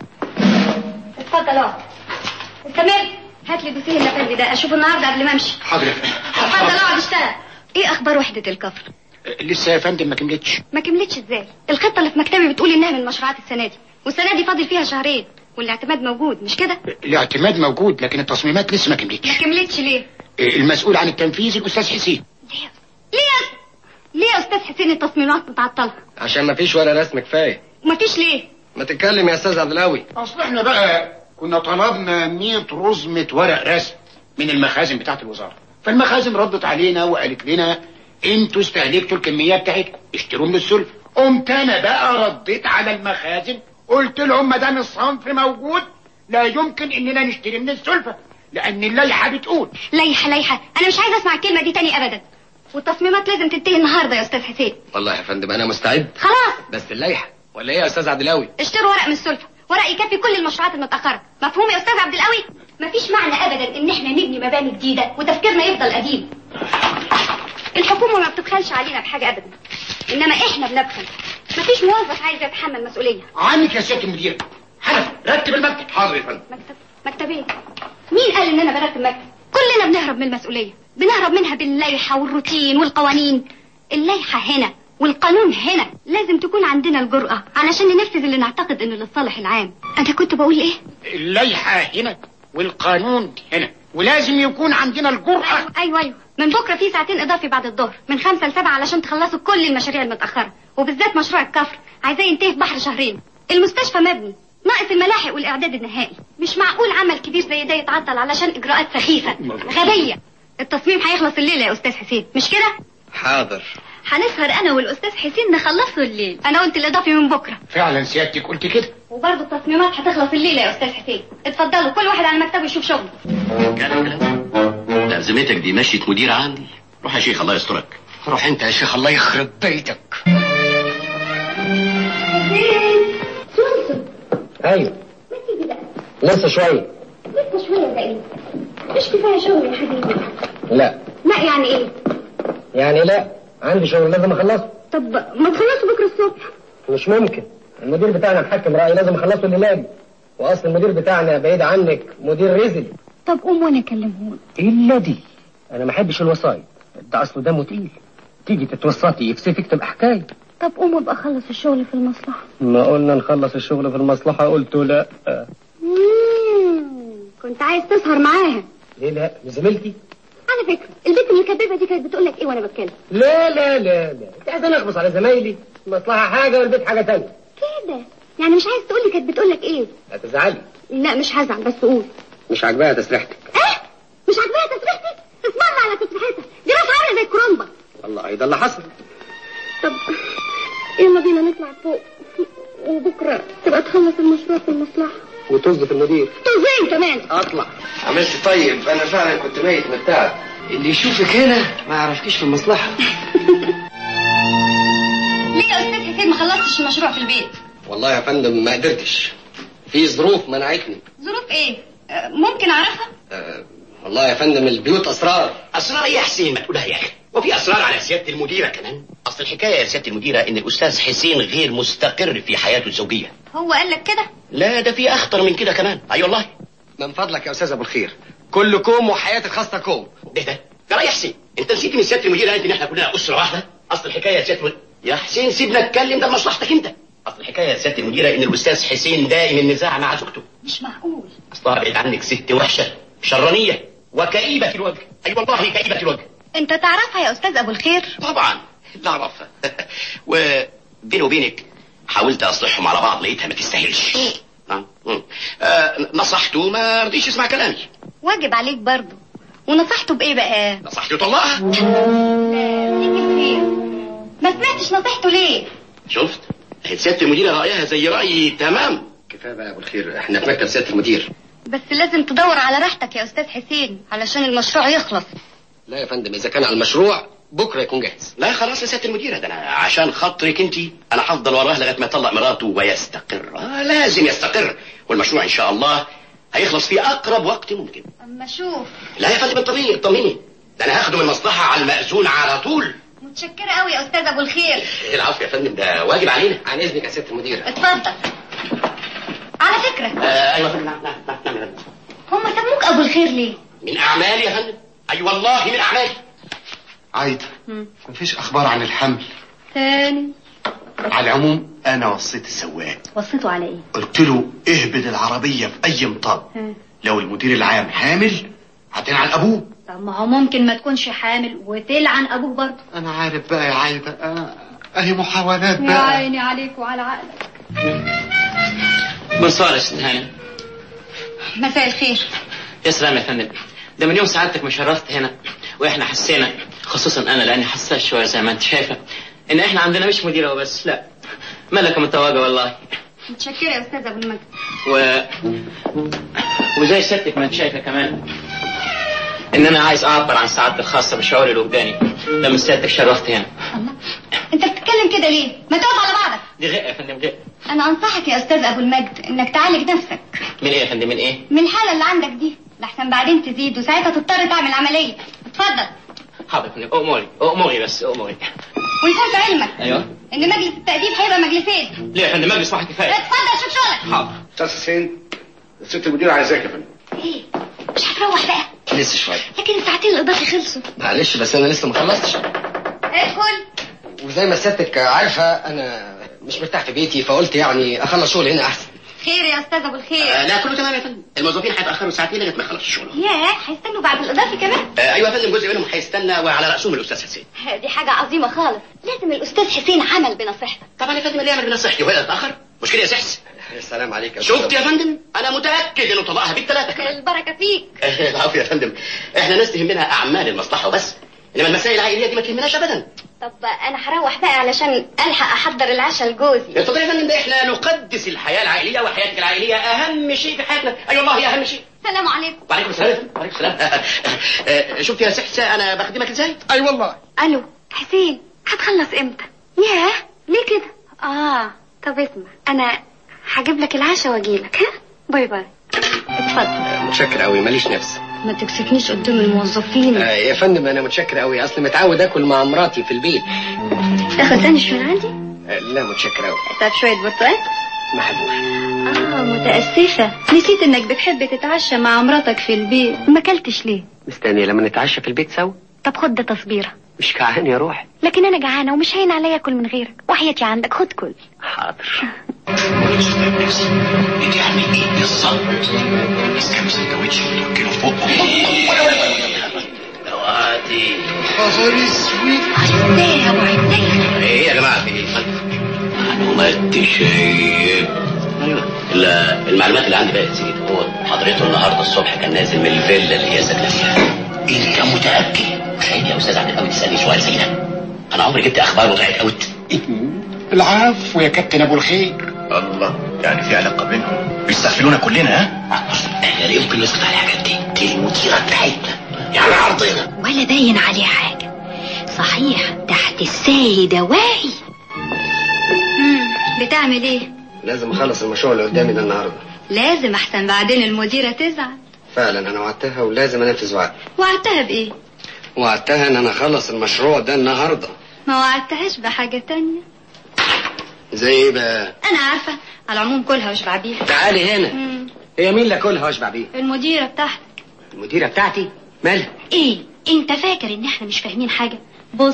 اتفضل اقعد استمر هات لي دوسيه النفندي ده اشوفه النهارده قبل ما امشي حاضر يا فندم. اتفضل اقعد اشتغل ايه اخبار وحده الكفر لسه يا فندم ما كملتش ما كملتش ازاي الخطه اللي في مكتبي بتقول انها من مشروعات السنه دي والسنه دي فاضل فيها شهرين والاعتماد موجود مش كده الاعتماد موجود لكن التصميمات لسه ما ما كملتش كملتش ليه المسؤول عن التنفيذ الاستاذ حسين ليه يا ليه يا استاذ حسين التصميمات متعطله عشان ما فيش ولا رسم كفايه مفيش ليه ما تتكلم يا استاذ عبد القوي اصل احنا بقى كنا طلبنا 100 رزمة ورق رسم من المخازن بتاعت الوزارة فالمخازن ردت علينا وقالت لنا انتوا استهلكتوا الكميات بتاعتكم اشتروا من السلف قمت انا بقى رديت على المخازن قلت لهم ما دام الصنف موجود لا يمكن اننا نشتري من السلفة لان اللائحة بتقول لائحه لائحه انا مش عايزه اسمع الكلمه دي تاني ابدا والتصميمات لازم تنتهي النهارده يا استاذ حسين والله يا فندم انا مستعد خلاص بس اللائحه ولا ايه يا استاذ عبد القوي اشتروا ورق من السلفة ورق يكفي كل المشروعات المتأخرة مفهوم يا أستاذ عبد القوي مفيش معنى أبدا إن إحنا نبني مباني جديدة وتفكيرنا يفضل قديم الحكومة ما بتبخلش علينا بحاجة أبدا إنما إحنا بنبخل مفيش موظف عايز يتحمل مسؤولية عنك يا سيادة المدير حنفي رتب المكتب حاضر يا فندم مكتب مكتب إيه؟ مين قال إن أنا برتب مكتب؟ كلنا بنهرب من المسؤولية بنهرب منها باللائحة والروتين والقوانين اللائحة هنا والقانون هنا لازم تكون عندنا الجرأة علشان ننفذ اللي نعتقد إنه للصالح العام أنا كنت بقول إيه؟ اللائحة هنا والقانون هنا ولازم يكون عندنا الجرأة ايوه ايوه من بكره في ساعتين اضافي بعد الظهر من خمسة لسبعة علشان تخلصوا كل المشاريع المتاخره وبالذات مشروع الكفر عايزاه ينتهي في بحر شهرين المستشفى مبني ناقص الملاحق والاعداد النهائي مش معقول عمل كبير زي ده يتعطل علشان اجراءات سخيفه غبيه التصميم هيخلص الليله يا استاذ حسين مش كده حاضر هنسهر انا والاستاذ حسين نخلصه الليل انا قلت الاضافي من بكره فعلا سيادتك قلت كده وبرضه التصميمات هتخلص الليله يا استاذ حسين اتفضلوا كل واحد على مكتبه يشوف شغله لازمتك دي مشية مدير عندي روح يا شيخ الله يسترك روح انت يا شيخ الله يخرب بيتك سونسون ايوه ما تيجي بقى لسه شويه لسه شويه ده ايه مش كفايه شغل يا حبيبي لا لا يعني ايه يعني لا عندي شغل لازم اخلصه طب ما تخلصوا بكره الصبح مش ممكن المدير بتاعنا محكم رأي لازم اخلصه الليله دي واصل المدير بتاعنا بعيد عنك مدير رزل طب قوم وانا اكلمه الا دي انا ما احبش الوسايط ده اصله دمه تقيل تيجي تتوسطي يكسفك تبقى حكايه طب قوم ابقى اخلص الشغل في المصلحه ما قلنا نخلص الشغل في المصلحه قلت لا مم. كنت عايز تسهر معاها ليه لا زميلتي على فكره البنت المكببه دي كانت بتقول لك ايه وانا بتكلم لا لا لا لا انت عايز نخبص على زمايلي المصلحه حاجه والبيت حاجه تانية كده يعني مش عايز تقول لي كانت بتقول لك ايه هتزعلي لا مش هزعل بس قول مش عاجباها تسريحتك ايه مش عاجباها تسريحتي اسمعنا على تسريحتها دي راس عامله زي الكرومبه والله ايه ده اللي حصل طب يلا بينا نطلع فوق وبكره تبقى تخلص المشروع في المصلحه وتوظف المدير توزين كمان اطلع عملت طيب انا فعلا كنت ميت من التعب اللي يشوفك هنا ما يعرفكيش في المصلحه ليه يا استاذ حسين ما خلصتش المشروع في البيت والله يا فندم ما قدرتش في ظروف منعتني ظروف ايه آه، ممكن اعرفها أه والله يا فندم البيوت اسرار اسرار ايه يا حسين ما تقولها يا اخي وفي اسرار على سياده المديره كمان اصل الحكايه يا سياده المديره ان الاستاذ حسين غير مستقر في حياته الزوجيه هو قال لك كده لا ده في اخطر من كده كمان اي والله من فضلك يا استاذ ابو الخير كل كوم وحياتي الخاصه كوم ده ده ده يا حسين انت نسيت من سياده المديره قالت ان احنا كلنا اسره واحده اصل الحكايه يا سياده المديرة- يا حسين سيبنا اتكلم ده لمصلحتك انت اصل الحكايه يا سياده المديره ان الاستاذ حسين دائم النزاع مع زوجته مش معقول اصلها بعيد عنك ست وحشه شرانيه وكئيبه الوجه اي والله كئيبه الوجه انت تعرفها يا استاذ ابو الخير طبعا نعرفها وبيني وبينك حاولت اصلحهم على بعض لقيتها ما تستاهلش نعم. مم. آه، نصحته ما رضيش يسمع كلامي واجب عليك برضه ونصحته بايه بقى نصحته طلقها ما سمعتش نصيحته ليه شفت هي سياده المديره رايها زي رايي تمام كفايه بقى يا ابو الخير احنا في مكتب سياده المدير بس لازم تدور على راحتك يا استاذ حسين علشان المشروع يخلص لا يا فندم اذا كان على المشروع بكره يكون جاهز لا خلاص يا سياده المديره ده انا عشان خاطرك انت انا هفضل وراه لغايه ما يطلق مراته ويستقر آه لازم يستقر والمشروع ان شاء الله هيخلص في اقرب وقت ممكن اما شوف لا يا فندم اطمني اطمني ده انا هاخده من المصلحه على المأذون على طول متشكرة قوي يا استاذ ابو الخير العفو يا فندم ده واجب علينا عن اذنك يا سياده المدير اتفضل على فكرة آه ايوه يا فندم نعم نعم نعم نعم يا فندم. هم سموك ابو الخير ليه من اعمالي يا فندم اي والله من اعمالي عايدة مفيش اخبار عن الحمل تاني على العموم انا وصيت السواق وصيته على ايه قلت له اهبد العربية في اي مطب لو المدير العام حامل هتنعل ابوه طب ما هو ممكن ما تكونش حامل وتلعن ابوه برضه انا عارف بقى يا عايدة أنا اهي محاولات يا بقى عيني عليك وعلى عقلك بونسوار يا ست هاني مساء الخير يا سلام يا فندم ده من يوم سعادتك ما شرفت هنا واحنا حسينا خصوصا انا لاني حساس شويه زي ما انت شايفه ان احنا عندنا مش مديره وبس لا ملكه متواجده والله متشكرة يا استاذ ابو المجد و وزي سيادتك ما انت شايفه كمان ان انا عايز اعبر عن سعادتي الخاصه بشعوري الوجداني لما سيادتك شرفت هنا انت بتتكلم كده ليه ما تقف على بعضك دي غير يا فندم غير انا انصحك يا استاذ ابو المجد انك تعالج نفسك من ايه يا فندم من ايه من الحالة اللي عندك دي لحسن بعدين تزيد وساعتها تضطر تعمل عملية اتفضل حاضر يا فندم اموري اموري بس اموري ويكون في علمك ايوه ان مجلس التأديب هيبقى مجلسين ليه يا فندم مجلس واحد كفايه اتفضل شوف شغلك حاضر استاذ حسين الست المديره عايزاك يا فندم ايه مش هتروح بقى لسه شويه لكن الساعتين الاضافي خلصوا معلش بس انا لسه ما خلصتش ادخل وزي ما سيادتك عارفه انا مش مرتاح في بيتي فقلت يعني اخلص شغل هنا احسن خير يا استاذ ابو الخير آه لا كله تمام يا فندم الموظفين هيتاخروا ساعتين لغايه ما يخلصوا الشغل ياه هيستنوا بعد الاضافي كمان آه ايوه يا فندم جزء منهم هيستنى وعلى راسهم الاستاذ حسين دي حاجة عظيمة خالص لازم الأستاذ حسين عمل بنصيحتك طبعا يا فندم اللي يعمل بنصيحتي وهي تتاخر مش كده يا سحس يا سلام عليك يا شفت أستاذ. يا فندم انا متاكد انه طلقها بالثلاثه كمان البركة فيك العفو يا فندم احنا ناس تهمنا اعمال المصلحه وبس انما المسائل العائليه دي ما تهمناش ابدا طب أنا هروح بقى علشان ألحق أحضر العشاء لجوزي اتفضل يا فندم ده احنا نقدس الحياه العائليه وحياتك العائليه اهم شيء في حياتنا اي والله هي اهم شيء السلام عليكم وعليكم السلام يا فندم وعليكم السلام آه، شفت يا سحسة انا بخدمك ازاي اي والله ألو حسين هتخلص إمتى؟ ياه ليه كده؟ آه طب اسمع أنا هجيب لك العشاء وأجيلك ها؟ باي باي اتفضل متشكر قوي ماليش نفس ما تكسفنيش قدام الموظفين آه يا فندم انا متشكر قوي اصل متعود اكل مع مراتي في البيت تاخد ساندوتش من عندي؟ آه لا متشكر قوي طب شوية برتقال؟ ما حبوش آه متأسفة نسيت إنك بتحب تتعشى مع مراتك في البيت ما أكلتش ليه؟ مستني لما نتعشى في البيت سوا طب خد ده تصبيرة مش جعان يا روحي لكن أنا جعانة ومش هين عليا أكل من غيرك وحياتي عندك خد كل حاضر انت عامل ايه بالظبط بس كام سندوتش كيلو فوق دلوقتي خبر اسود عرفتها يا أبو عينيا ايه يا جماعه في ايه معلومات شيء ايوه لا المعلومات اللي عندي بقى يا سيدي هو حضرته النهارده الصبح كان نازل من الفيلا اللي هي ساكنه فيها انت متاكد عيب يا استاذ عبد القوي تسالني سؤال زي ده انا عمري جبت اخبار وطلعت اوت العفو يا كابتن ابو الخير الله يعني في علاقه بينهم بيستغفلونا كلنا ها احنا لا يمكن نسكت على الحاجات دي دي المديره بتاعتنا يعني عرضنا ولا باين عليه حاجة صحيح تحت السيدة واهي مم، بتعمل ايه؟ لازم اخلص المشروع اللي قدامي ده النهارده لازم احسن بعدين المديرة تزعل فعلا انا وعدتها ولازم انفذ وعدي وعدتها بايه وعدتها ان انا اخلص المشروع ده النهارده ما وعدتهاش بحاجة تانية زي ايه بقى انا عارفة على العموم كلها واشبع بيها تعالي هنا مم. هي مين اللي اكلها واشبع بيها المديرة بتاعتك المديره بتاعتي مالها ايه انت فاكر ان احنا مش فاهمين حاجة بص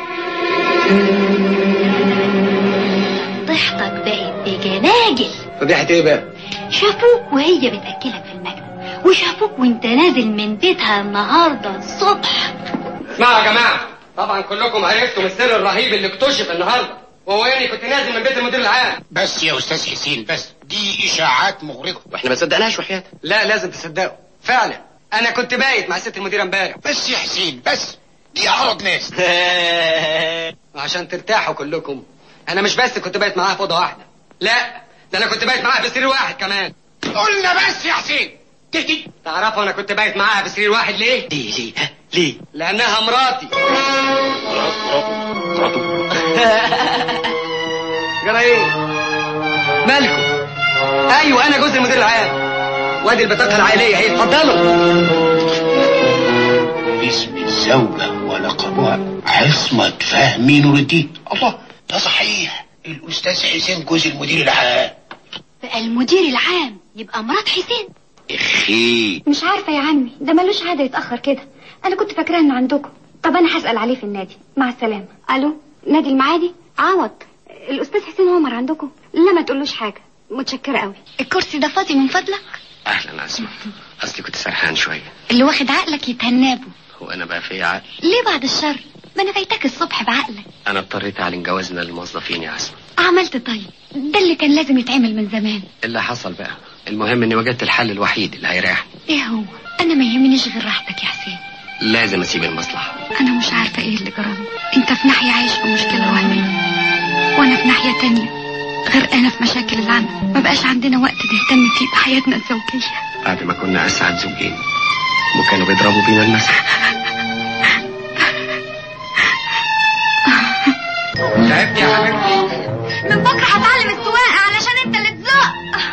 ضحكك بقت بجناجل فضيحه ايه بقى شافوك وهي بتأكلك في المكتب وشافوك وانت نازل من بيتها النهاردة الصبح اسمعوا يا جماعه طبعا كلكم عرفتم السر الرهيب اللي اكتشف النهارده وهو اني كنت نازل من بيت المدير العام بس يا استاذ حسين بس دي اشاعات مغرضه واحنا ما صدقناش وحياتك لا لازم تصدقوا فعلا انا كنت بايت مع الست المديره امبارح بس يا حسين بس دي اعرض ناس عشان ترتاحوا كلكم انا مش بس كنت بايت معاها في اوضه واحده لا ده انا كنت بايت معاها في سرير واحد كمان قلنا بس يا حسين تهدي تعرفوا انا كنت بايت معاها في سرير واحد ليه ليه ليه ها ليه لانها مراتي جرى ايه مالكم ايوه انا جوز المدير العام وادي البطاقه العائليه اهي اتفضلوا اسم الزوجة ولقبها عصمة فهمي نور الدين الله ده صحيح الأستاذ حسين جوز المدير العام بقى المدير العام يبقى مرات حسين اخي مش عارفة يا عمي ده ملوش عادة يتأخر كده أنا كنت فاكراه إنه عندكم طب أنا هسأل عليه في النادي مع السلامة ألو نادي المعادي عوض الأستاذ حسين عمر عندكم لا ما تقولوش حاجة متشكرة قوي الكرسي ده فاضي من فضلك اهلا اسمع اصلي كنت سرحان شويه اللي واخد عقلك يتهنابه هو انا بقى في عقل ليه بعد الشر ما أنا فايتك الصبح بعقلك انا اضطريت اعلن جوازنا للموظفين يا اسمع عملت طيب ده اللي كان لازم يتعمل من زمان اللي حصل بقى المهم اني وجدت الحل الوحيد اللي هيريحني ايه هو انا ما يهمنيش غير راحتك يا حسين لازم اسيب المصلحه انا مش عارفه ايه اللي جرالي انت في ناحيه عايش في مشكله وهميه وانا في ناحيه تانية غرقانه في مشاكل العالم ما بقاش عندنا وقت نهتم فيه بحياتنا الزوجيه بعد ما كنا اسعد زوجين وكانوا بيضربوا بينا المثل تعبت يا حبيبتي من بكره هتعلم السواقه علشان انت اللي تزق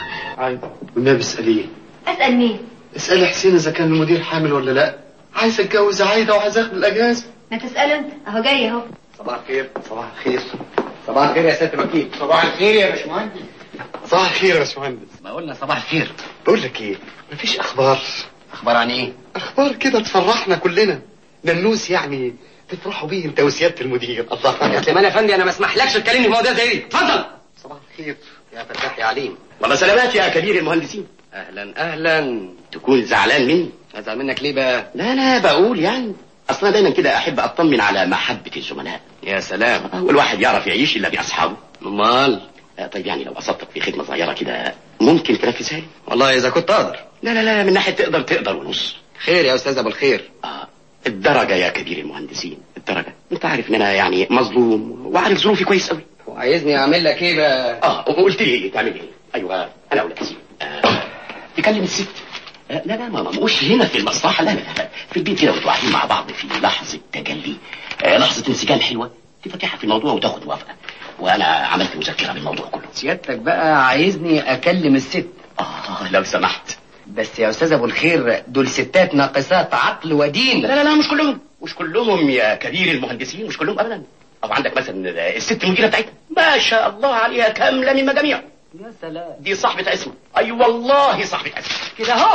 عايده والنبي اسأليه اسال مين اسألي حسين إذا كان المدير حامل ولا لا عايز اتجوز عايده وعايز اخد الاجازه ما تساله انت اهو جاي اهو صباح الخير صباح الخير صباح الخير يا سيادة الوكيل صباح الخير يا باشمهندس صباح الخير يا باشمهندس ما قلنا صباح الخير بقول لك ايه مفيش اخبار اخبار عن ايه اخبار كده تفرحنا كلنا ننوس يعني تفرحوا بيه انت وسياده المدير الله يا سليمان يا فندي انا ما اسمحلكش تكلمني في مواضيع زي دي اتفضل صباح الخير يا فتاح يا عليم والله سلامات يا كبير المهندسين اهلا اهلا تكون زعلان مني ازعل منك ليه بقى لا لا بقول يعني اصلا دايما كده احب اطمن على محبة الزملاء يا سلام والواحد يعرف يعيش الا باصحابه امال آه، طيب يعني لو قصدتك في خدمة صغيرة كده ممكن تنفذها لي والله اذا كنت اقدر لا لا لا من ناحية تقدر تقدر ونص خير يا استاذ ابو الخير آه الدرجة يا كبير المهندسين الدرجة انت عارف ان انا يعني مظلوم وعارف ظروفي كويس قوي وعايزني اعمل لك ايه بقى اه وقلت لي ايه تعمل ايه ايوه انا اقول لك يا سيدي آه تكلم الست آه لا لا ما ما- مش هنا في المصلحة لا لا لا في البيت كده وانتوا قاعدين مع بعض في لحظة تجلي آه لحظة انسجام حلوة تفتحها في الموضوع وتاخد موافقة وانا عملت مذكرة بالموضوع كله سيادتك بقى عايزني اكلم الست اه لو سمحت بس يا استاذ ابو الخير دول ستات ناقصات عقل ودين لا لا لا مش كلهم مش كلهم يا كبير المهندسين مش كلهم ابدا او عندك مثلا الست المديره بتاعتنا ما شاء الله عليها كامله من مجاميع يا سلام دي صاحبه اسمه اي والله صاحبه اسمه كده اهو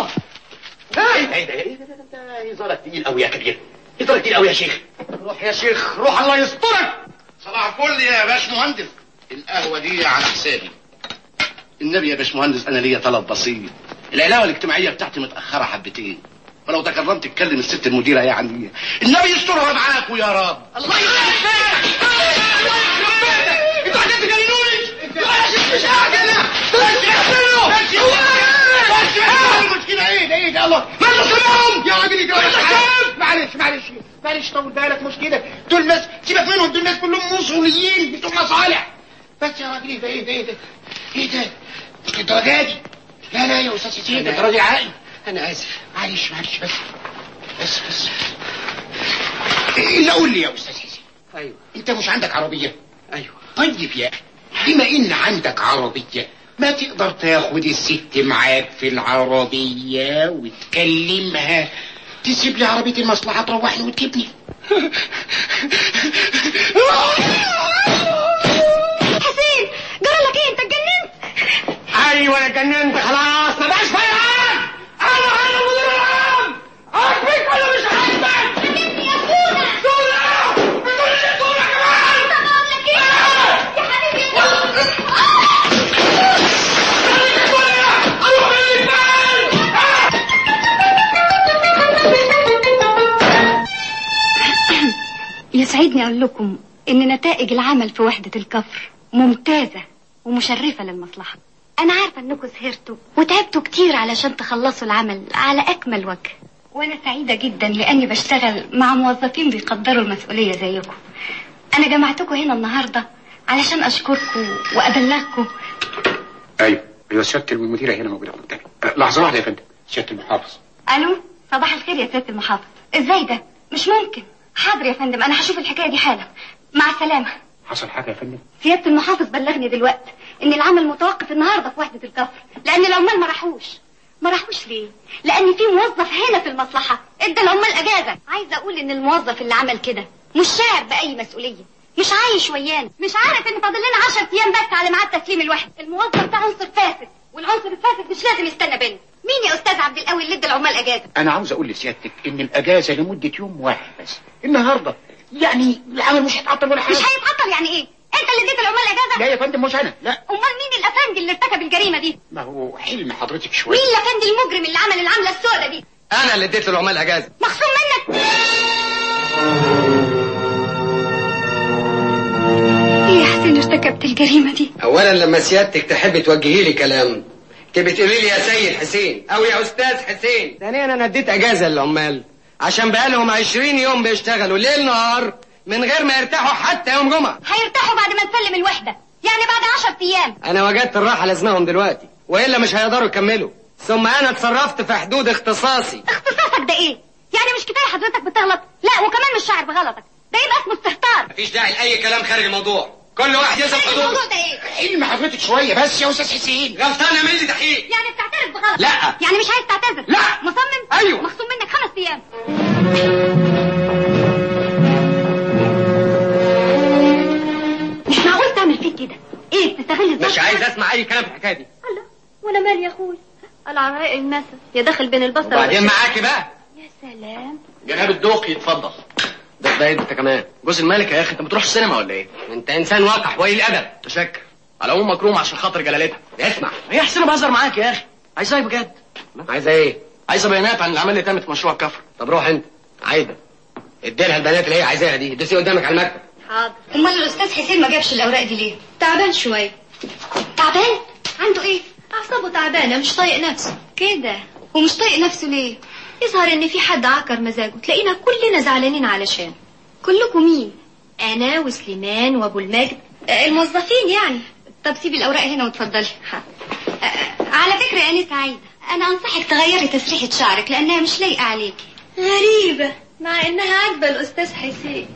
ايه ده ايه ده ايه ده ده- ده هزارك تقيل قوي يا كبير هزارك تقيل قوي يا شيخ روح يا شيخ روح الله يسترك صباح الفل يا باشمهندس القهوة دي على حسابي النبي يا باشمهندس انا ليا طلب بسيط العلاوة الاجتماعية بتاعتي متأخرة حبتين فلو تكرمت تتكلم الست المديرة يعني النبي يسترها معاكوا يا رب الله يسترك انتوا عايزين تجننوني انتوا مش قاعد هنا المشكلة ايه ده ايه ده الله ما تسمعهم يا راجل كام؟ معلش معلش معلش طول بالك مش كده دول ناس سيبك منهم دول ناس كلهم وصوليين بتوع مصالح بس يا راجل ايه ده ايه ده ايه ده ايه ده مش الدرجه دي لا لا يا استاذ حسين انت راجل عاقل انا اسف معلش معلش بس بس بس الا قول لي يا استاذ حسين ايوه انت مش عندك عربيه ايوه طيب يا اخي بما ان عندك عربيه ما تقدر تاخد الست معاك في العربية وتكلمها تسيب لي عربية المصلحة تروحني وتجيبني حسين جرى لك ايه انت اتجننت ايوه انا جننت خلاص ما بقاش فاهم انا انا مدير العام عاجبك ولا مش عاجبك؟ يا اخونا سونا بتقول لي سونا كمان طب اقول لك ايه يا حبيبي يسعدني اقول لكم ان نتائج العمل في وحدة الكفر ممتازة ومشرفة للمصلحة انا عارفة انكم سهرتوا وتعبتوا كتير علشان تخلصوا العمل على اكمل وجه وانا سعيدة جدا لاني بشتغل مع موظفين بيقدروا المسؤولية زيكم انا جمعتكم هنا النهاردة علشان اشكركم وابلغكم ايوه ايوه سيادة المديرة هنا موجودة قدامي أه، لحظة واحدة يا فندم سيادة المحافظ الو صباح الخير يا سيادة المحافظ ازاي ده مش ممكن حاضر يا فندم انا هشوف الحكاية دي حالا مع السلامة حصل حاجة يا فندم سيادة المحافظ بلغني دلوقتي ان العمل متوقف النهارده في وحدة الكفر لان العمال ما راحوش ما راحوش ليه؟ لان في موظف هنا في المصلحة ادى العمال اجازة عايزة اقول ان الموظف اللي عمل كده مش شاعر باي مسؤولية مش عايش ويانا مش عارف ان فاضل لنا 10 ايام بس على ميعاد تسليم الوحدة الموظف ده عنصر فاسد والعنصر الفاسد مش لازم يستنى بينا مين يا استاذ عبد القوي اللي ادى العمال اجازة انا عاوز اقول لسيادتك ان الاجازة لمدة يوم واحد بس النهاردة يعني العمل مش هيتعطل ولا حاجة مش هيتعطل يعني ايه انت اللي اديت العمال اجازة لا يا فندم مش انا لا امال مين الافندي اللي ارتكب الجريمة دي ما هو حلم حضرتك شوية مين الافندي المجرم اللي عمل العملة السوداء دي انا اللي اديت للعمال اجازه مخصوم منك ايه يا حسين ارتكبت الجريمة دي اولا لما سيادتك تحب توجهي لي كلام تبي تقولي لي يا سيد حسين او يا استاذ حسين ثانيا انا اديت اجازه للعمال عشان بقالهم 20 يوم بيشتغلوا ليل نهار من غير ما يرتاحوا حتى يوم جمعه هيرتاحوا بعد ما نسلم الوحدة يعني بعد 10 ايام انا وجدت الراحه لازمهم دلوقتي والا مش هيقدروا يكملوا ثم انا اتصرفت في حدود اختصاصي اختصاصك ده ايه يعني مش كفايه حضرتك بتغلط لا وكمان مش شاعر بغلطك ده يبقى اسمه استهتار مفيش داعي لاي كلام خارج الموضوع كل واحد يثق حدوده الموضوع ده ايه حلم حضرتك شوية بس يا استاذ حسين غلطان اعمل لي تحقيق يعني بتعترف بغلط لا. يعني مش عايز تعتذر لا. مصمم أيوه. مخصوم منك خمس ايام مش معقول تعمل فيك كده ايه تستغل الظرف مش عايز اسمع اي كلام في الحكايه دي الله وانا مالي يا اخوي العراء المثل يدخل بين البصر وبعدين معاكي بقى يا سلام جناب الدوق يتفضل ده ده انت كمان جوز الملك يا اخي انت بتروح السينما ولا ايه؟ انت انسان وقح وقليل الادب تشكر على العموم مكروم عشان خاطر جلالتها اسمع هي حسين بهزر معاك يا اخي عايزها بجد عايزه ايه عايزه بيانات عن الاعمال اللي تمت في مشروع الكفر طب روح انت عايزه اديلها البنات اللي هي عايزاها دي دوسي قدامك على المكتب حاضر امال الاستاذ حسين ما جابش الاوراق دي ليه تعبان شويه تعبان عنده ايه اعصابه تعبانه مش طايق نفسه كده ومش طايق نفسه ليه يظهر ان في حد عكر مزاجه تلاقينا كلنا زعلانين علشان كلكم مين انا وسليمان وابو المجد آه، الموظفين يعني طب سيبي الاوراق هنا وتفضلي آه، على فكره يا انسه عايده انا انصحك تغيري تسريحه شعرك لانها مش لايقه عليكي غريبه مع انها عاجبه الاستاذ حسين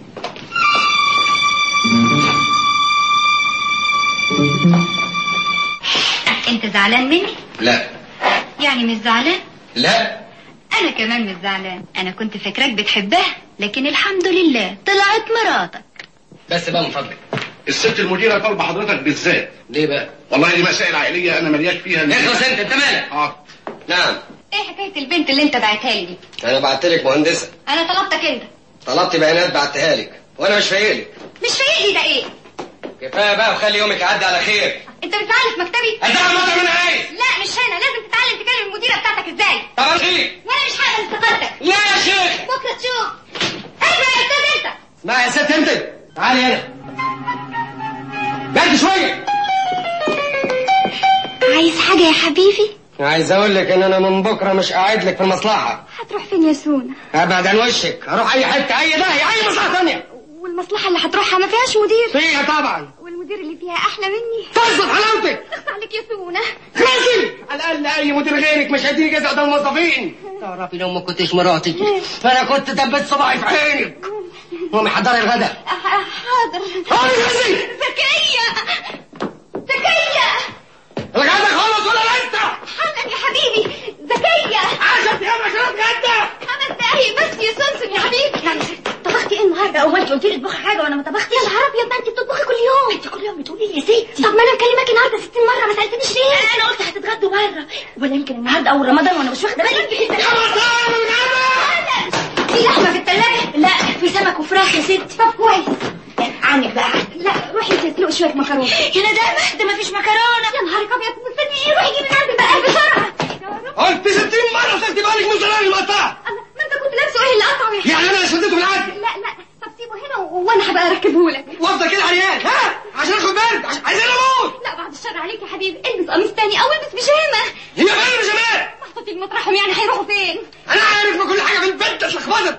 انت زعلان مني لا يعني مش زعلان لا انا كمان مش زعلان انا كنت فاكراك بتحبها لكن الحمد لله طلعت مراتك بس بقى من فضلك الست المديرة طالبة حضرتك بالذات ليه بقى والله دي مسائل عائلية أنا ملياش فيها اخلص انت انت مالك اه نعم ايه حكايه البنت اللي انت بعتها لي دي انا بعت لك مهندسه انا طلبتك انت طلبت بيانات بعتها لك وانا مش فايق لك مش فايق لي ده ايه كفايه بقى وخلي يومك يعدي على خير انت بتزعل في مكتبي ازعل مطر من عايز لا مش هنا لازم تتعلم تكلم المديره بتاعتك ازاي طب اخير وانا مش هقبل استقالتك لا يا شيخ بكره تشوف اسمع يا استاذ انت اسمع يا ست انت تعالي هنا بعد شويه عايز حاجه يا حبيبي عايز اقول لك ان انا من بكره مش قاعد لك في المصلحه هتروح فين يا سونا ابعد عن وشك اروح اي حته اي داهيه اي مصلحه ثانيه والمصلحه اللي هتروحها ما فيهاش مدير فيها طبعا والمدير اللي فيها احلى مني فرصه حلاوتك اخت عليك يا سونا خلاصي على الاقل اي مدير غيرك مش هيديني جزء قدام الموظفين تعرفي لو ما كنتش مراتي فانا كنت دبت صباعي في عينك قومي حضري الغدا حاضر هاي غزي زكية زكية الغدا خلص ولا لسه حنان يا حبيبي ذكية 10 ايام عشان اتغدى خمس دقايق بس يا سمسم يا حبيبي يعني طبختي ايه النهارده هو انت قلت لي اطبخي حاجه وانا ما طبختش يا نهار ابيض ما انت بتطبخي كل يوم انت كل يوم بتقولي لي يا ستي طب ما انا مكلماكي النهارده 60 مره ما سالتنيش ليه انا قلت هتتغدوا بره ولا يمكن النهارده اول رمضان وانا مش واخده بالي في لحمه في الثلاجه لا في سمك وفراخ يا ستي طب كويس عنك بقى لا روحي انت اسلقي شويه مكرونه يا ندى ده ما فيش مكرونه يا نهارك ابيض مستني ايه روحي جيبي من عندي بقى بسرعه قلت 60 مره خدت بالك من زرار المقطع ما انت كنت لابسه ايه اللي قطعه يا يعني انا شديته بالعافيه لا لا طب سيبه هنا و- وانا هبقى اركبه لك وافضل كده عريان ها عشان اخد بالك عشان عايزين اموت لا بعد الشر عليك يا حبيبي البس قميص تاني او البس بيجامه هي فين البيجامات محطوطين مطرحهم يعني هيروحوا فين انا عارف ما كل حاجه في البيت اتلخبطت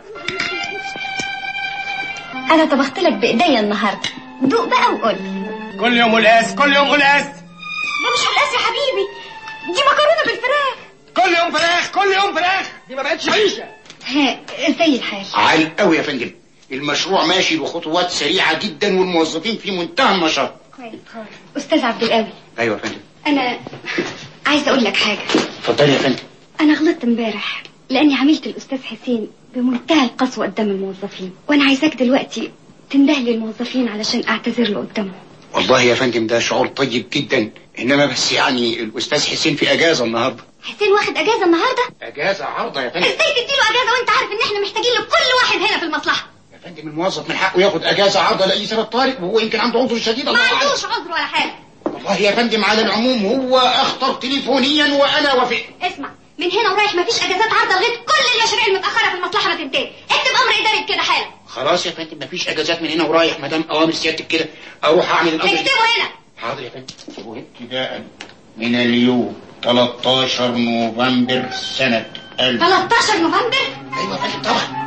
انا طبخت لك بايديا النهارده دوق بقى وقول كل يوم قلقاس كل يوم قلقاس ده مش قلقاس يا حبيبي دي مكرونه بالفراخ كل يوم فراخ كل يوم فراخ دي ما بقتش عيشه ها زي الحال عال قوي يا فندم المشروع ماشي بخطوات سريعه جدا والموظفين في منتهى النشاط كويس خالص استاذ عبد القوي ايوه يا فندم انا عايزه اقول لك حاجه اتفضلي يا فندم انا غلطت امبارح لاني عملت الاستاذ حسين بمنتهى القسوه قدام الموظفين وانا عايزاك دلوقتي تنده لي الموظفين علشان اعتذر له قدامهم والله يا فندم ده شعور طيب جدا انما بس يعني الاستاذ حسين في اجازه النهارده حسين واخد اجازه النهارده اجازه عارضه يا فندم ازاي تديله اجازه وانت عارف ان احنا محتاجين لكل واحد هنا في المصلحه يا فندم الموظف من حقه ياخد اجازه عارضه لاي سبب طارئ وهو يمكن عنده عذر شديد ما الله أعلم. عندوش عذر ولا حاجه والله يا فندم على العموم هو اخطر تليفونيا وانا وافق اسمع من هنا ورايح مفيش اجازات عارضه لغايه كل المشاريع المتاخره في المصلحه ما تنتهي اكتب امر اداري كده حالا خلاص يا فندم مفيش اجازات من هنا ورايح ما دام اوامر سيادتك كده اروح اعمل الامر اكتبه هنا حاضر يا فندم اكتبه هنا. ابتداء من اليوم 13 نوفمبر سنه 1000 13 نوفمبر ايوه يا فندم طبعا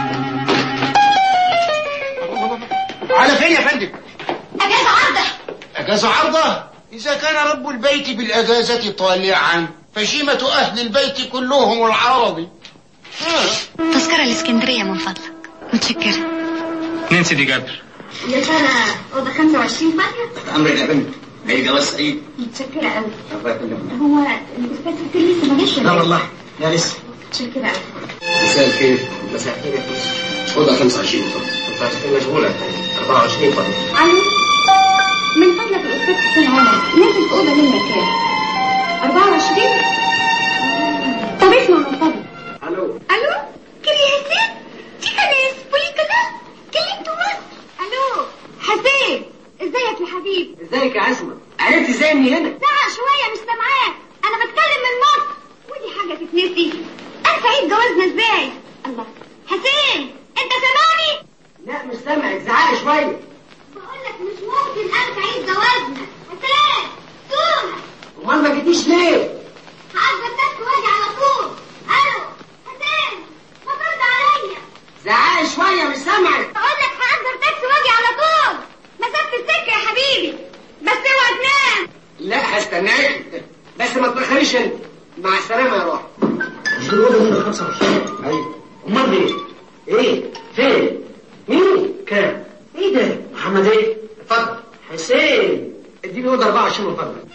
على فين يا فندم اجازه عارضه اجازه عارضه اذا كان رب البيت بالاجازه طالعا فشيمه اهل البيت كلهم العرض تذكره الاسكندريه من فضلك متشكره ننسي دي جابر يا ترى اوضه 25 فاضيه امرك يا بنت عيد جواز سعيد متشكره قوي الله يكرمك هو الاستاذ حسين لسه ما جاش لا ولا والله لا لسه متشكره قوي مساء الخير مساء الخير يا فندم اوضه 25 اتفضل بتاعت الخير مشغوله 24 اتفضل علي من فضلك الاستاذ حسين عمر نازل في اوضه نمره كام 24 طب اسمع من فضلك الو الو كري حسين دي كناس بولي كذا كلمته بس الو حسين ازيك يا حبيبي ازيك يا عصمت عرفت ازاي اني هنا ساعة شوية مش سامعاك أنا بتكلم من مصر ودي حاجة تتنسي أنت عيد جوازنا إزاي؟ الله حسين أنت سامعني؟ لا مش سامعك زعلي شويه بقول لك مش ممكن أنت عيد جوازنا حسين سونا امال ما جيتيش ليه هأجر تاكسي واجي على طول ألو حسين ما ترد عليا زعلي شويه مش سامعك بقول لك هأجر تاكسي واجي على طول مسافة السكة يا حبيبي بس اوعى تنام لا هستناك بس ما تبخليش انت مع السلامه يا روح مش دي الاوضه نمره 25 ايوه امال ايه ايه فين مين كام ايه ده محمد ايه اتفضل حسين اديني اوضه 24 من فضلك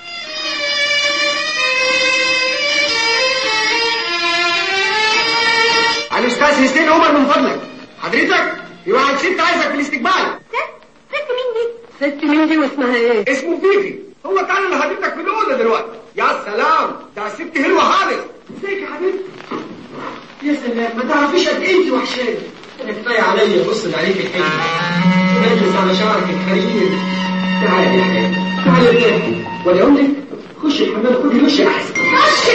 على الاستاذ حسين عمر من فضلك حضرتك في واحد ست عايزك في الاستقبال ست مين دي؟ ست مين دي واسمها ايه؟ اسمه فيفي هو تعالى لحضرتك في الاوضه دلوقتي يا سلام ده ست حلوه خالص ازيك يا حبيبتي؟ يا سلام ما تعرفيش قد ايه انت وحشاني انا كفايه عليا بص عليك الحلو اجلس على شعرك الحرير تعالى يا حبيبي تعالى يا بنتي ولا اقول لك خش الحمام خدي وش احسن خش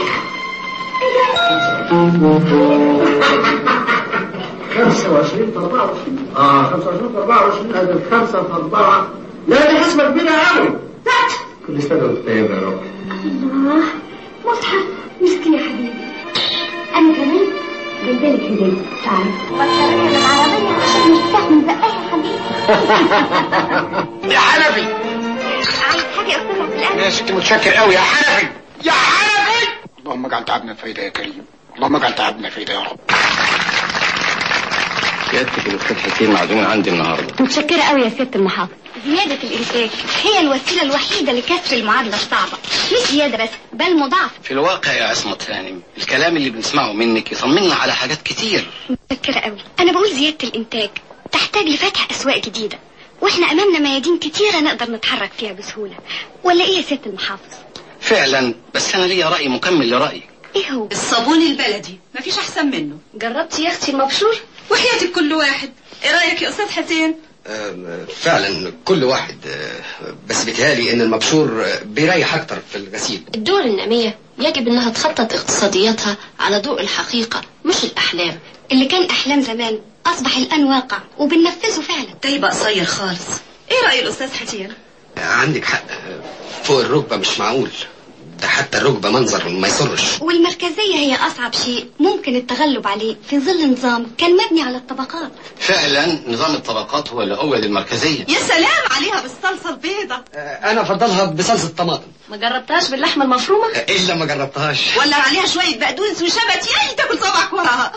خمسة وعشرين في أربعة وعشرين آه خمسة وعشرين في أربعة وعشرين هذا خمسة في أربعة لا دي حسبة كبيرة أوي كل سنة وأنت طيب يا رب الله مصحف مسكين يا حبيبي انا كمان جايبالك هديه تعالى بطاريه بالعربيه عشان مرتاح من زقها يا حبيبي يا حنفي عايز حاجه يا استاذ عبد القادر يا ستي متشكر قوي يا حنفي يا حنفي اللهم اجعل تعبنا فايدة يا كريم اللهم اجعل تعبنا فايدة يا رب سيادتك الاستاذ حسين معزومين عندي النهارده متشكرة قوي يا سيادة المحافظ زيادة الإنتاج هي الوسيلة الوحيدة لكسر المعادلة الصعبة مش زيادة بس بل مضاعفة في الواقع يا عصمت هانم الكلام اللي بنسمعه منك يطمنا على حاجات كتير متشكرة قوي أنا بقول زيادة الإنتاج تحتاج لفتح أسواق جديدة وإحنا أمامنا ميادين كتيرة نقدر نتحرك فيها بسهولة ولا إيه يا سيادة المحافظ؟ فعلا بس انا ليا راي مكمل لرايك إيه هو؟ الصابون البلدي مفيش احسن منه جربتي يا أختي المبشور؟ وحياتك كل واحد ايه رايك يا استاذ حسين آه، فعلا كل واحد آه، بس بيتهيألي ان المبشور آه، بيريح اكتر في الغسيل الدول النامية يجب انها تخطط اقتصادياتها على ضوء الحقيقة مش الاحلام اللي كان أحلام زمان أصبح الآن واقع وبننفذه فعلا ده يبقى قصير خالص ايه راي الاستاذ حسين آه، عندك حق آه، فوق الركبة مش معقول ده حتى الركبة منظر ما يسرش والمركزية هي أصعب شيء ممكن التغلب عليه في ظل نظام كان مبني على الطبقات فعلا نظام الطبقات هو اللي اول المركزيه يا سلام عليها بالصلصه البيضة انا افضلها بصلصة طماطم ما جربتهاش باللحمة المفرومة؟ آه، الا ما جربتهاش ولا عليها شويه بقدونس وشبت يا تاكل صبعك وراها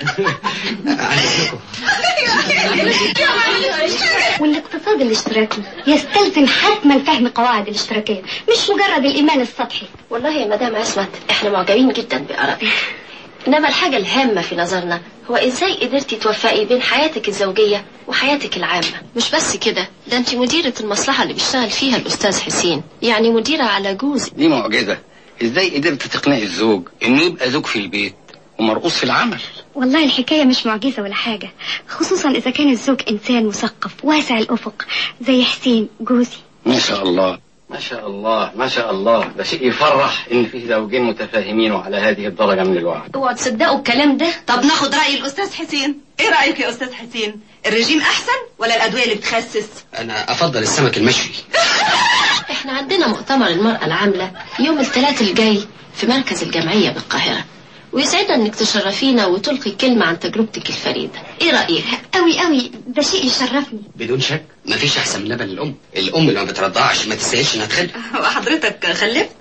والاقتصاد الاشتراكي يستلزم حتما فهم قواعد الاشتراكية مش مجرد الإيمان السطحي والله يا مدام عصمت احنا معجبين جدا بآرائك انما الحاجة الهامة في نظرنا هو ازاي قدرتي توفقي بين حياتك الزوجية وحياتك العامة مش بس كده ده انت مديرة المصلحة اللي بيشتغل فيها الاستاذ حسين يعني مديرة على جوزك دي معجزه ازاي قدرت تقنعي الزوج انه يبقى زوج في البيت ومرقوص في العمل والله الحكاية مش معجزة ولا حاجة خصوصا إذا كان الزوج إنسان مثقف واسع الأفق زي حسين جوزي ما شاء الله ما شاء الله ما شاء الله ده شيء يفرح ان في زوجين متفاهمين وعلى هذه الدرجه من الوعي اوعوا تصدقوا الكلام ده طب ناخد راي الاستاذ حسين ايه رايك يا استاذ حسين الرجيم احسن ولا الادويه اللي بتخسس انا افضل السمك المشوي احنا عندنا مؤتمر المرأة العاملة يوم الثلاث الجاي في مركز الجمعية بالقاهرة ويسعدنا انك تشرفينا وتلقي كلمة عن تجربتك الفريدة ايه رأيك؟ قوي قوي ده شيء يشرفني بدون شك مفيش احسن من لبن الام الام اللي ما بترضعش ما تستاهلش انها تخلف وحضرتك خلفت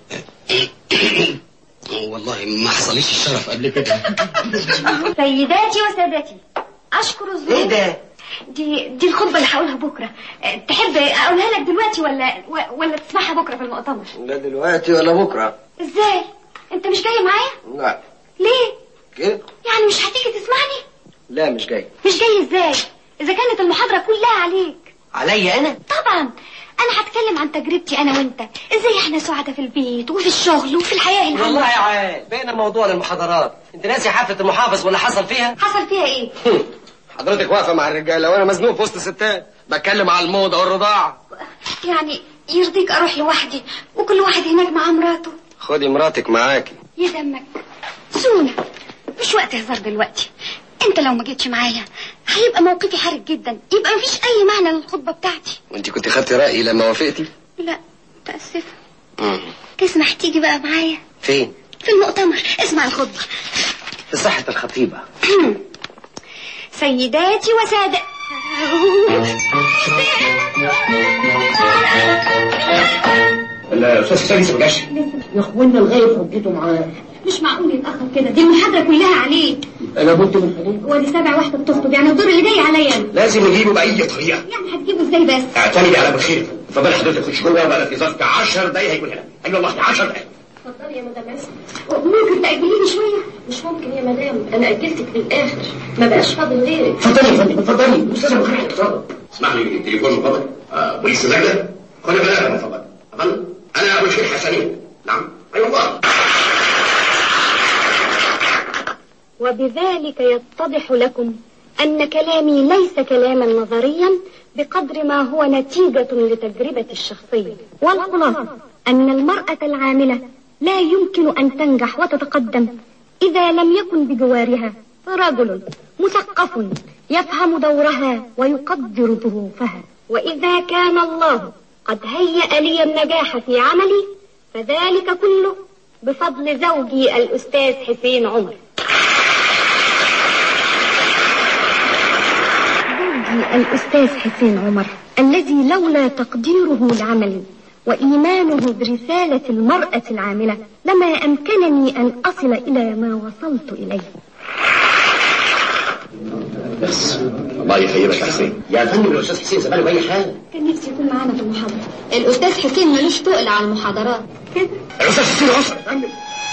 والله ما حصليش الشرف قبل كده سيداتي وسادتي أشكر الظروف ايه ده؟ دي دي الخطبة اللي هقولها بكرة أه، تحب أقولها لك دلوقتي ولا ولا تسمعها بكرة في المؤتمر لا دلوقتي ولا بكره إزاي؟ أنت مش جاي معايا؟ لا ليه؟ كده يعني مش هتيجي تسمعني؟ لا مش جاي مش جاي إزاي؟ إذا كانت المحاضرة كلها عليك عليا انا طبعا أنا هتكلم عن تجربتي أنا وأنت إزاي إحنا سعداء في البيت وفي الشغل وفي الحياة العامة والله يا عال بقينا موضوع للمحاضرات انت ناسي حفله المحافظ ولا حصل فيها حصل فيها إيه؟ حضرتك واقفه مع الرجاله وانا مزنوق في وسط ستات بتكلم على الموضه والرضاعه يعني يرضيك أروح لوحدي وكل واحد هناك مع مراته خدي مراتك معاكي يا دمك سونا مش وقت هزار دلوقتي انت لو ما جيتش معايا هيبقى موقفي حرج جدا يبقى مفيش اي معنى للخطبه بتاعتي وانت كنت خدتي رايي لما وافقتي لا متاسفه مم. تسمح تيجي بقى معايا فين في المؤتمر اسمع الخطبه في صحه الخطيبه سيداتي وسادة الاستاذ حسين لسه ما جاش يا اخوانا لغايه حجته معاه مش معقول يتاخر كده دي المحاضره كلها عليه انا بنت من حضرتك ودي سبع واحده بتخطب يعني الدور اللي جاي عليا أنا. لازم نجيبه باي طريقه يعني هتجيبه ازاي بس اعتمدي على بخير اتفضل حضرتك خش جوه بقى في ظرف 10 دقايق هيكون هنا ايوه والله 10 دقايق اتفضلي يا مدام عصمت ممكن تاجليني شويه مش ممكن يا مدام انا اجلتك للاخر ما بقاش فاضل غيرك اتفضلي يا فندم اتفضلي الاستاذ ابو خير اتفضل اسمح لي التليفون من فضلك آه، بوليس زجلة خد بالك من فضلك أظن أنا أبو الشيخ حسنين نعم أي والله وبذلك يتضح لكم أن كلامي ليس كلاما نظريا بقدر ما هو نتيجة لتجربتي الشخصية والخلاصة أن المرأة العاملة لا يمكن أن تنجح وتتقدم إذا لم يكن بجوارها رجل مثقف يفهم دورها ويقدر ظروفها وإذا كان الله قد هيأ لي النجاح في عملي فذلك كله بفضل زوجي الأستاذ حسين عمر زوجي الأستاذ حسين عمر الذي لولا تقديره لعملي وإيمانه برسالة المرأة العاملة لما أمكنني أن أصل إلى ما وصلت إليه بس الله يخيبك يا حسين يا فندم الاستاذ حسين زمانه باي حاجه كان نفسي يكون معانا في المحاضرة الأستاذ حسين ملوش تقل على المحاضرات كده الاستاذ حسين وصل يا فندم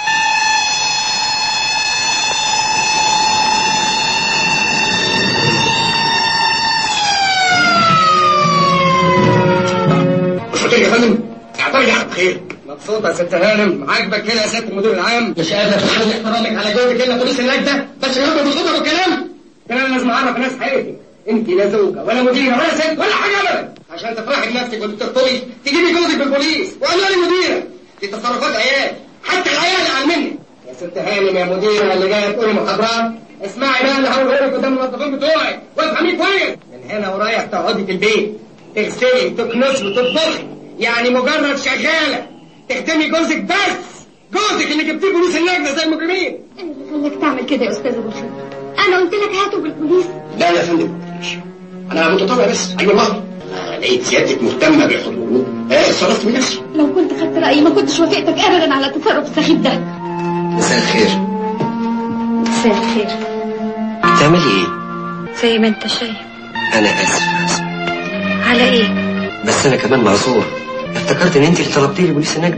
مش قلت لي يا فندم اعتبري حق خير مبسوطة يا ست هانم عاجبك كده يا سيادة المدير العام مش قادر تحمل احترامك على جوزك الا بوليس اللجنه بس يا رب بصدق الكلام كلام لازم اعرف ناس حياتي انت لا زوجة ولا مديرة ولا ست ولا حاجة ابدا عشان تفرحي بنفسك وانت بتخطبي تجيبي جوزك بالبوليس وانا لي مديرة دي تصرفات عيال حتى العيال اعلى مني يا ست هانم يا مديرة اللي جاية تقولي محاضرات اسمعي بقى اللي هقوله لك قدام الموظفين بتوعك وافهميه كويس من هنا ورايح تقعدي في البيت تغسلي وتكنسي وتطبخي يعني مجرد شغالة تخدمي جوزك بس جوزك اللي جبتيه بوليس اللجنة زي المجرمين اللي خلاك تعمل كده يا أستاذ أبو الخير أنا قلت لك هاته بالبوليس لا يا فندم انا متطوع بس ايوه والله أنا لقيت سيادتك مهتمه بحضوره آه، اتصرفت بنفسي لو كنت خدت رأيي ما كنتش وافقتك أبدا على التصرف السخيف ده مساء الخير مساء الخير بتعملي ايه؟ زي ما انت شايف انا اسف على ايه بس انا كمان معذور افتكرت ان انت اللي طلبتي لي بوليس النجدة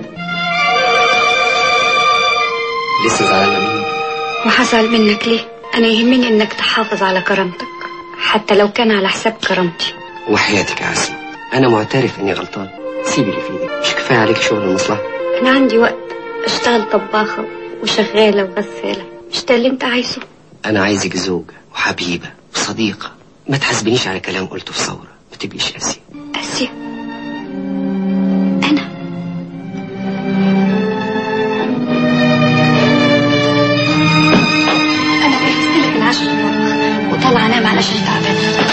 لسه زعلانه مني وهزعل منك ليه انا يهمني انك تحافظ على كرامتك حتى لو كان على حساب كرامتي وحياتك يا عسل انا معترف اني غلطان سيبي اللي في ايدك مش كفايه عليك شغل المصلحه انا عندي وقت اشتغل طباخة وشغالة وغسالة مش ده اللي انت عايزه انا عايزك زوجه وحبيبه وصديقه ما تحاسبنيش على كلام قلته في ثوره ما تبقيش قاسيه اسيا انا جهزت لك العشاء في المطبخ وطلع انام علشان تعبانه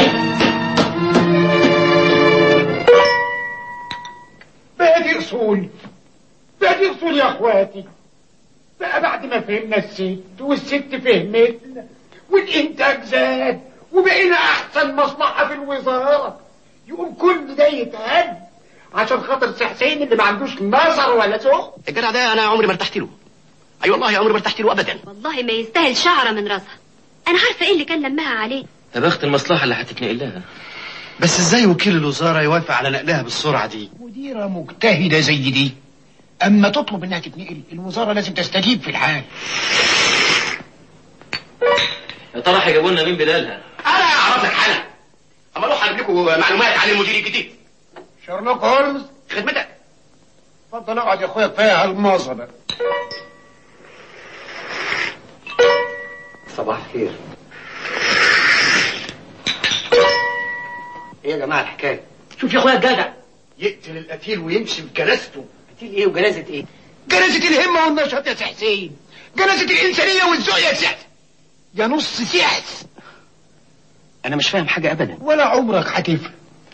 بقى دي اصول بقى دي اصول يا اخواتي بقى بعد ما فهمنا الست والست فهمتنا والانتاج زاد وبقينا احسن مصلحه في الوزاره يقوم كل ده يتهد عشان خاطر سي حسين اللي ما عندوش نظر ولا ذوق الجدع ده انا عمري ما ارتحت له اي والله عمري ما ارتحت له ابدا والله ما يستاهل شعرة من راسها أنا عارفة إيه اللي كان لمها عليه يا بخت المصلحة اللي هتتنقل لها بس ازاي وكيل الوزاره يوافق على نقلها بالسرعه دي مديرة مجتهدة زي دي أما تطلب إنها تتنقل الوزارة لازم تستجيب في الحال يا ترى هيجيبوا لنا مين بدالها انا اعرف لك حالا اما اروح اجيب لكم معلومات عن المدير الجديد شارلوك هولمز خدمتك اتفضل اقعد يا اخويا كفايه هالماظه بقى صباح الخير ايه يا جماعه الحكايه شوف يا اخويا الجدع يقتل القتيل ويمشي بجنازته قتيل ايه وجنازه ايه جنازة الهمة والنشاط يا سي حسين جنازة الإنسانية والذوق يا سعد يا نص سعس انا مش فاهم حاجه ابدا ولا عمرك هتفهم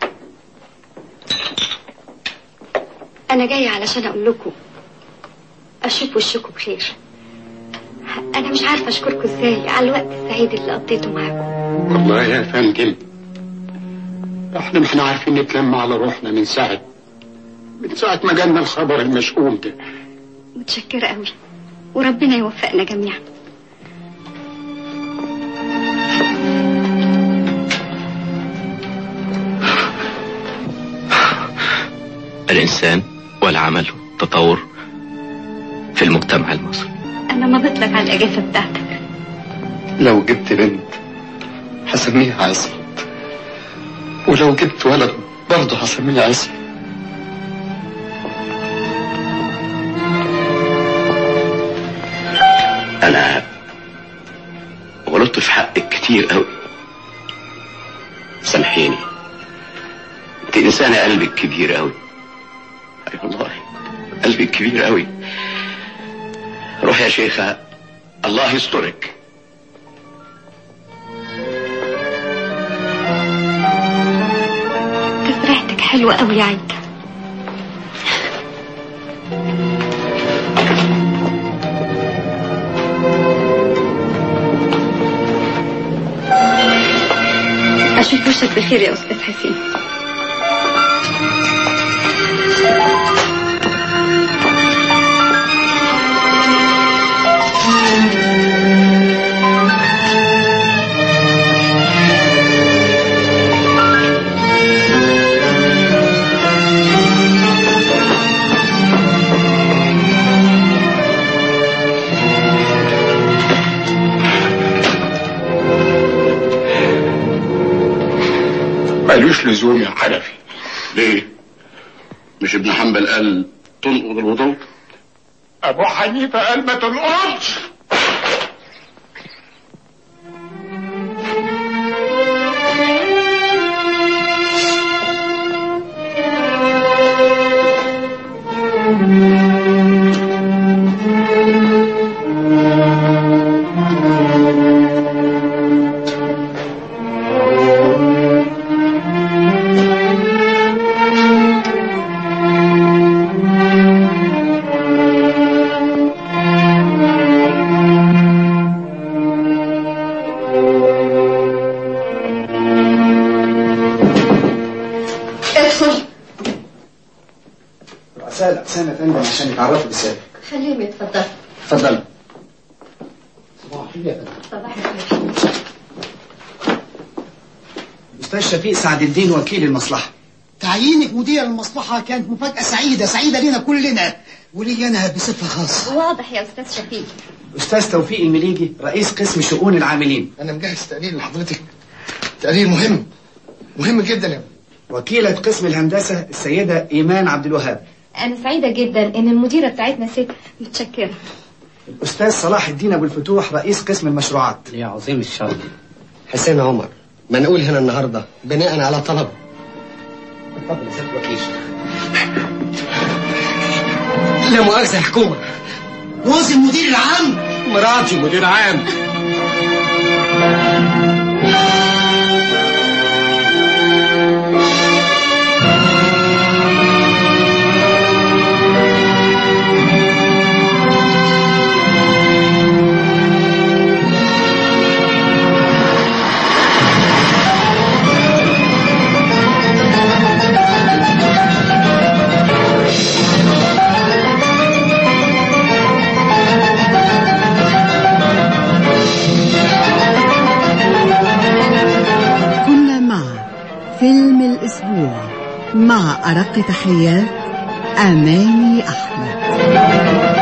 انا جاية علشان اقول لكم اشوف وشكم بخير انا مش عارفة اشكركم ازاي على الوقت السعيد اللي قضيته معاكم والله يا فندم احنا ما احنا عارفين نتلم على روحنا من ساعة من ساعة ما جالنا الخبر المشؤوم ده متشكرة قوي وربنا يوفقنا جميعا الإنسان والعمل والتطور في المجتمع المصري انا مضيت لك على الاجازة بتاعتك لو جبت بنت هسميها عصمت ولو جبت ولد برضه هسميه عصمت انا غلطت في حقك كتير قوي سامحيني انت انسانة قلبك كبير قوي اي والله قلبك كبير قوي روح يا شيخة الله يسترك تسريحتك حلوة قوي يا عيد اشوف وشك بخير يا استاذ حسين ملوش لزوم يا حنفي ليه مش ابن حنبل قال تنقض الوضوء ابو حنيفه قال ما تنقضش ادخل رؤساء الأقسام يا فندم عشان يتعرفوا بالسابق خليهم يتفضلوا اتفضل صباح الخير أستاذ شفيق سعد الدين وكيل المصلحة تعيينك مدير المصلحة كانت مفاجأة سعيدة سعيدة لينا كلنا ولي أنا بصفة خاصة واضح يا استاذ شفيق أستاذ توفيق المليجي رئيس قسم شؤون العاملين أنا مجهز تقرير لحضرتك تقرير مهم مهم جدا يا وكيلة قسم الهندسة السيدة إيمان عبد الوهاب انا سعيده جدا ان المديره بتاعتنا ست متشكره الأستاذ صلاح الدين أبو الفتوح رئيس قسم المشروعات يا عظيم الشرف حسين عمر منقول هنا النهارده بناء على طلب اتفضل يا سيادة الوكيل لا مؤاخذة يا حكومة جوز المدير العام مراتي مدير عام كنا مع فيلم الأسبوع مع أرق تحيات أماني أحمد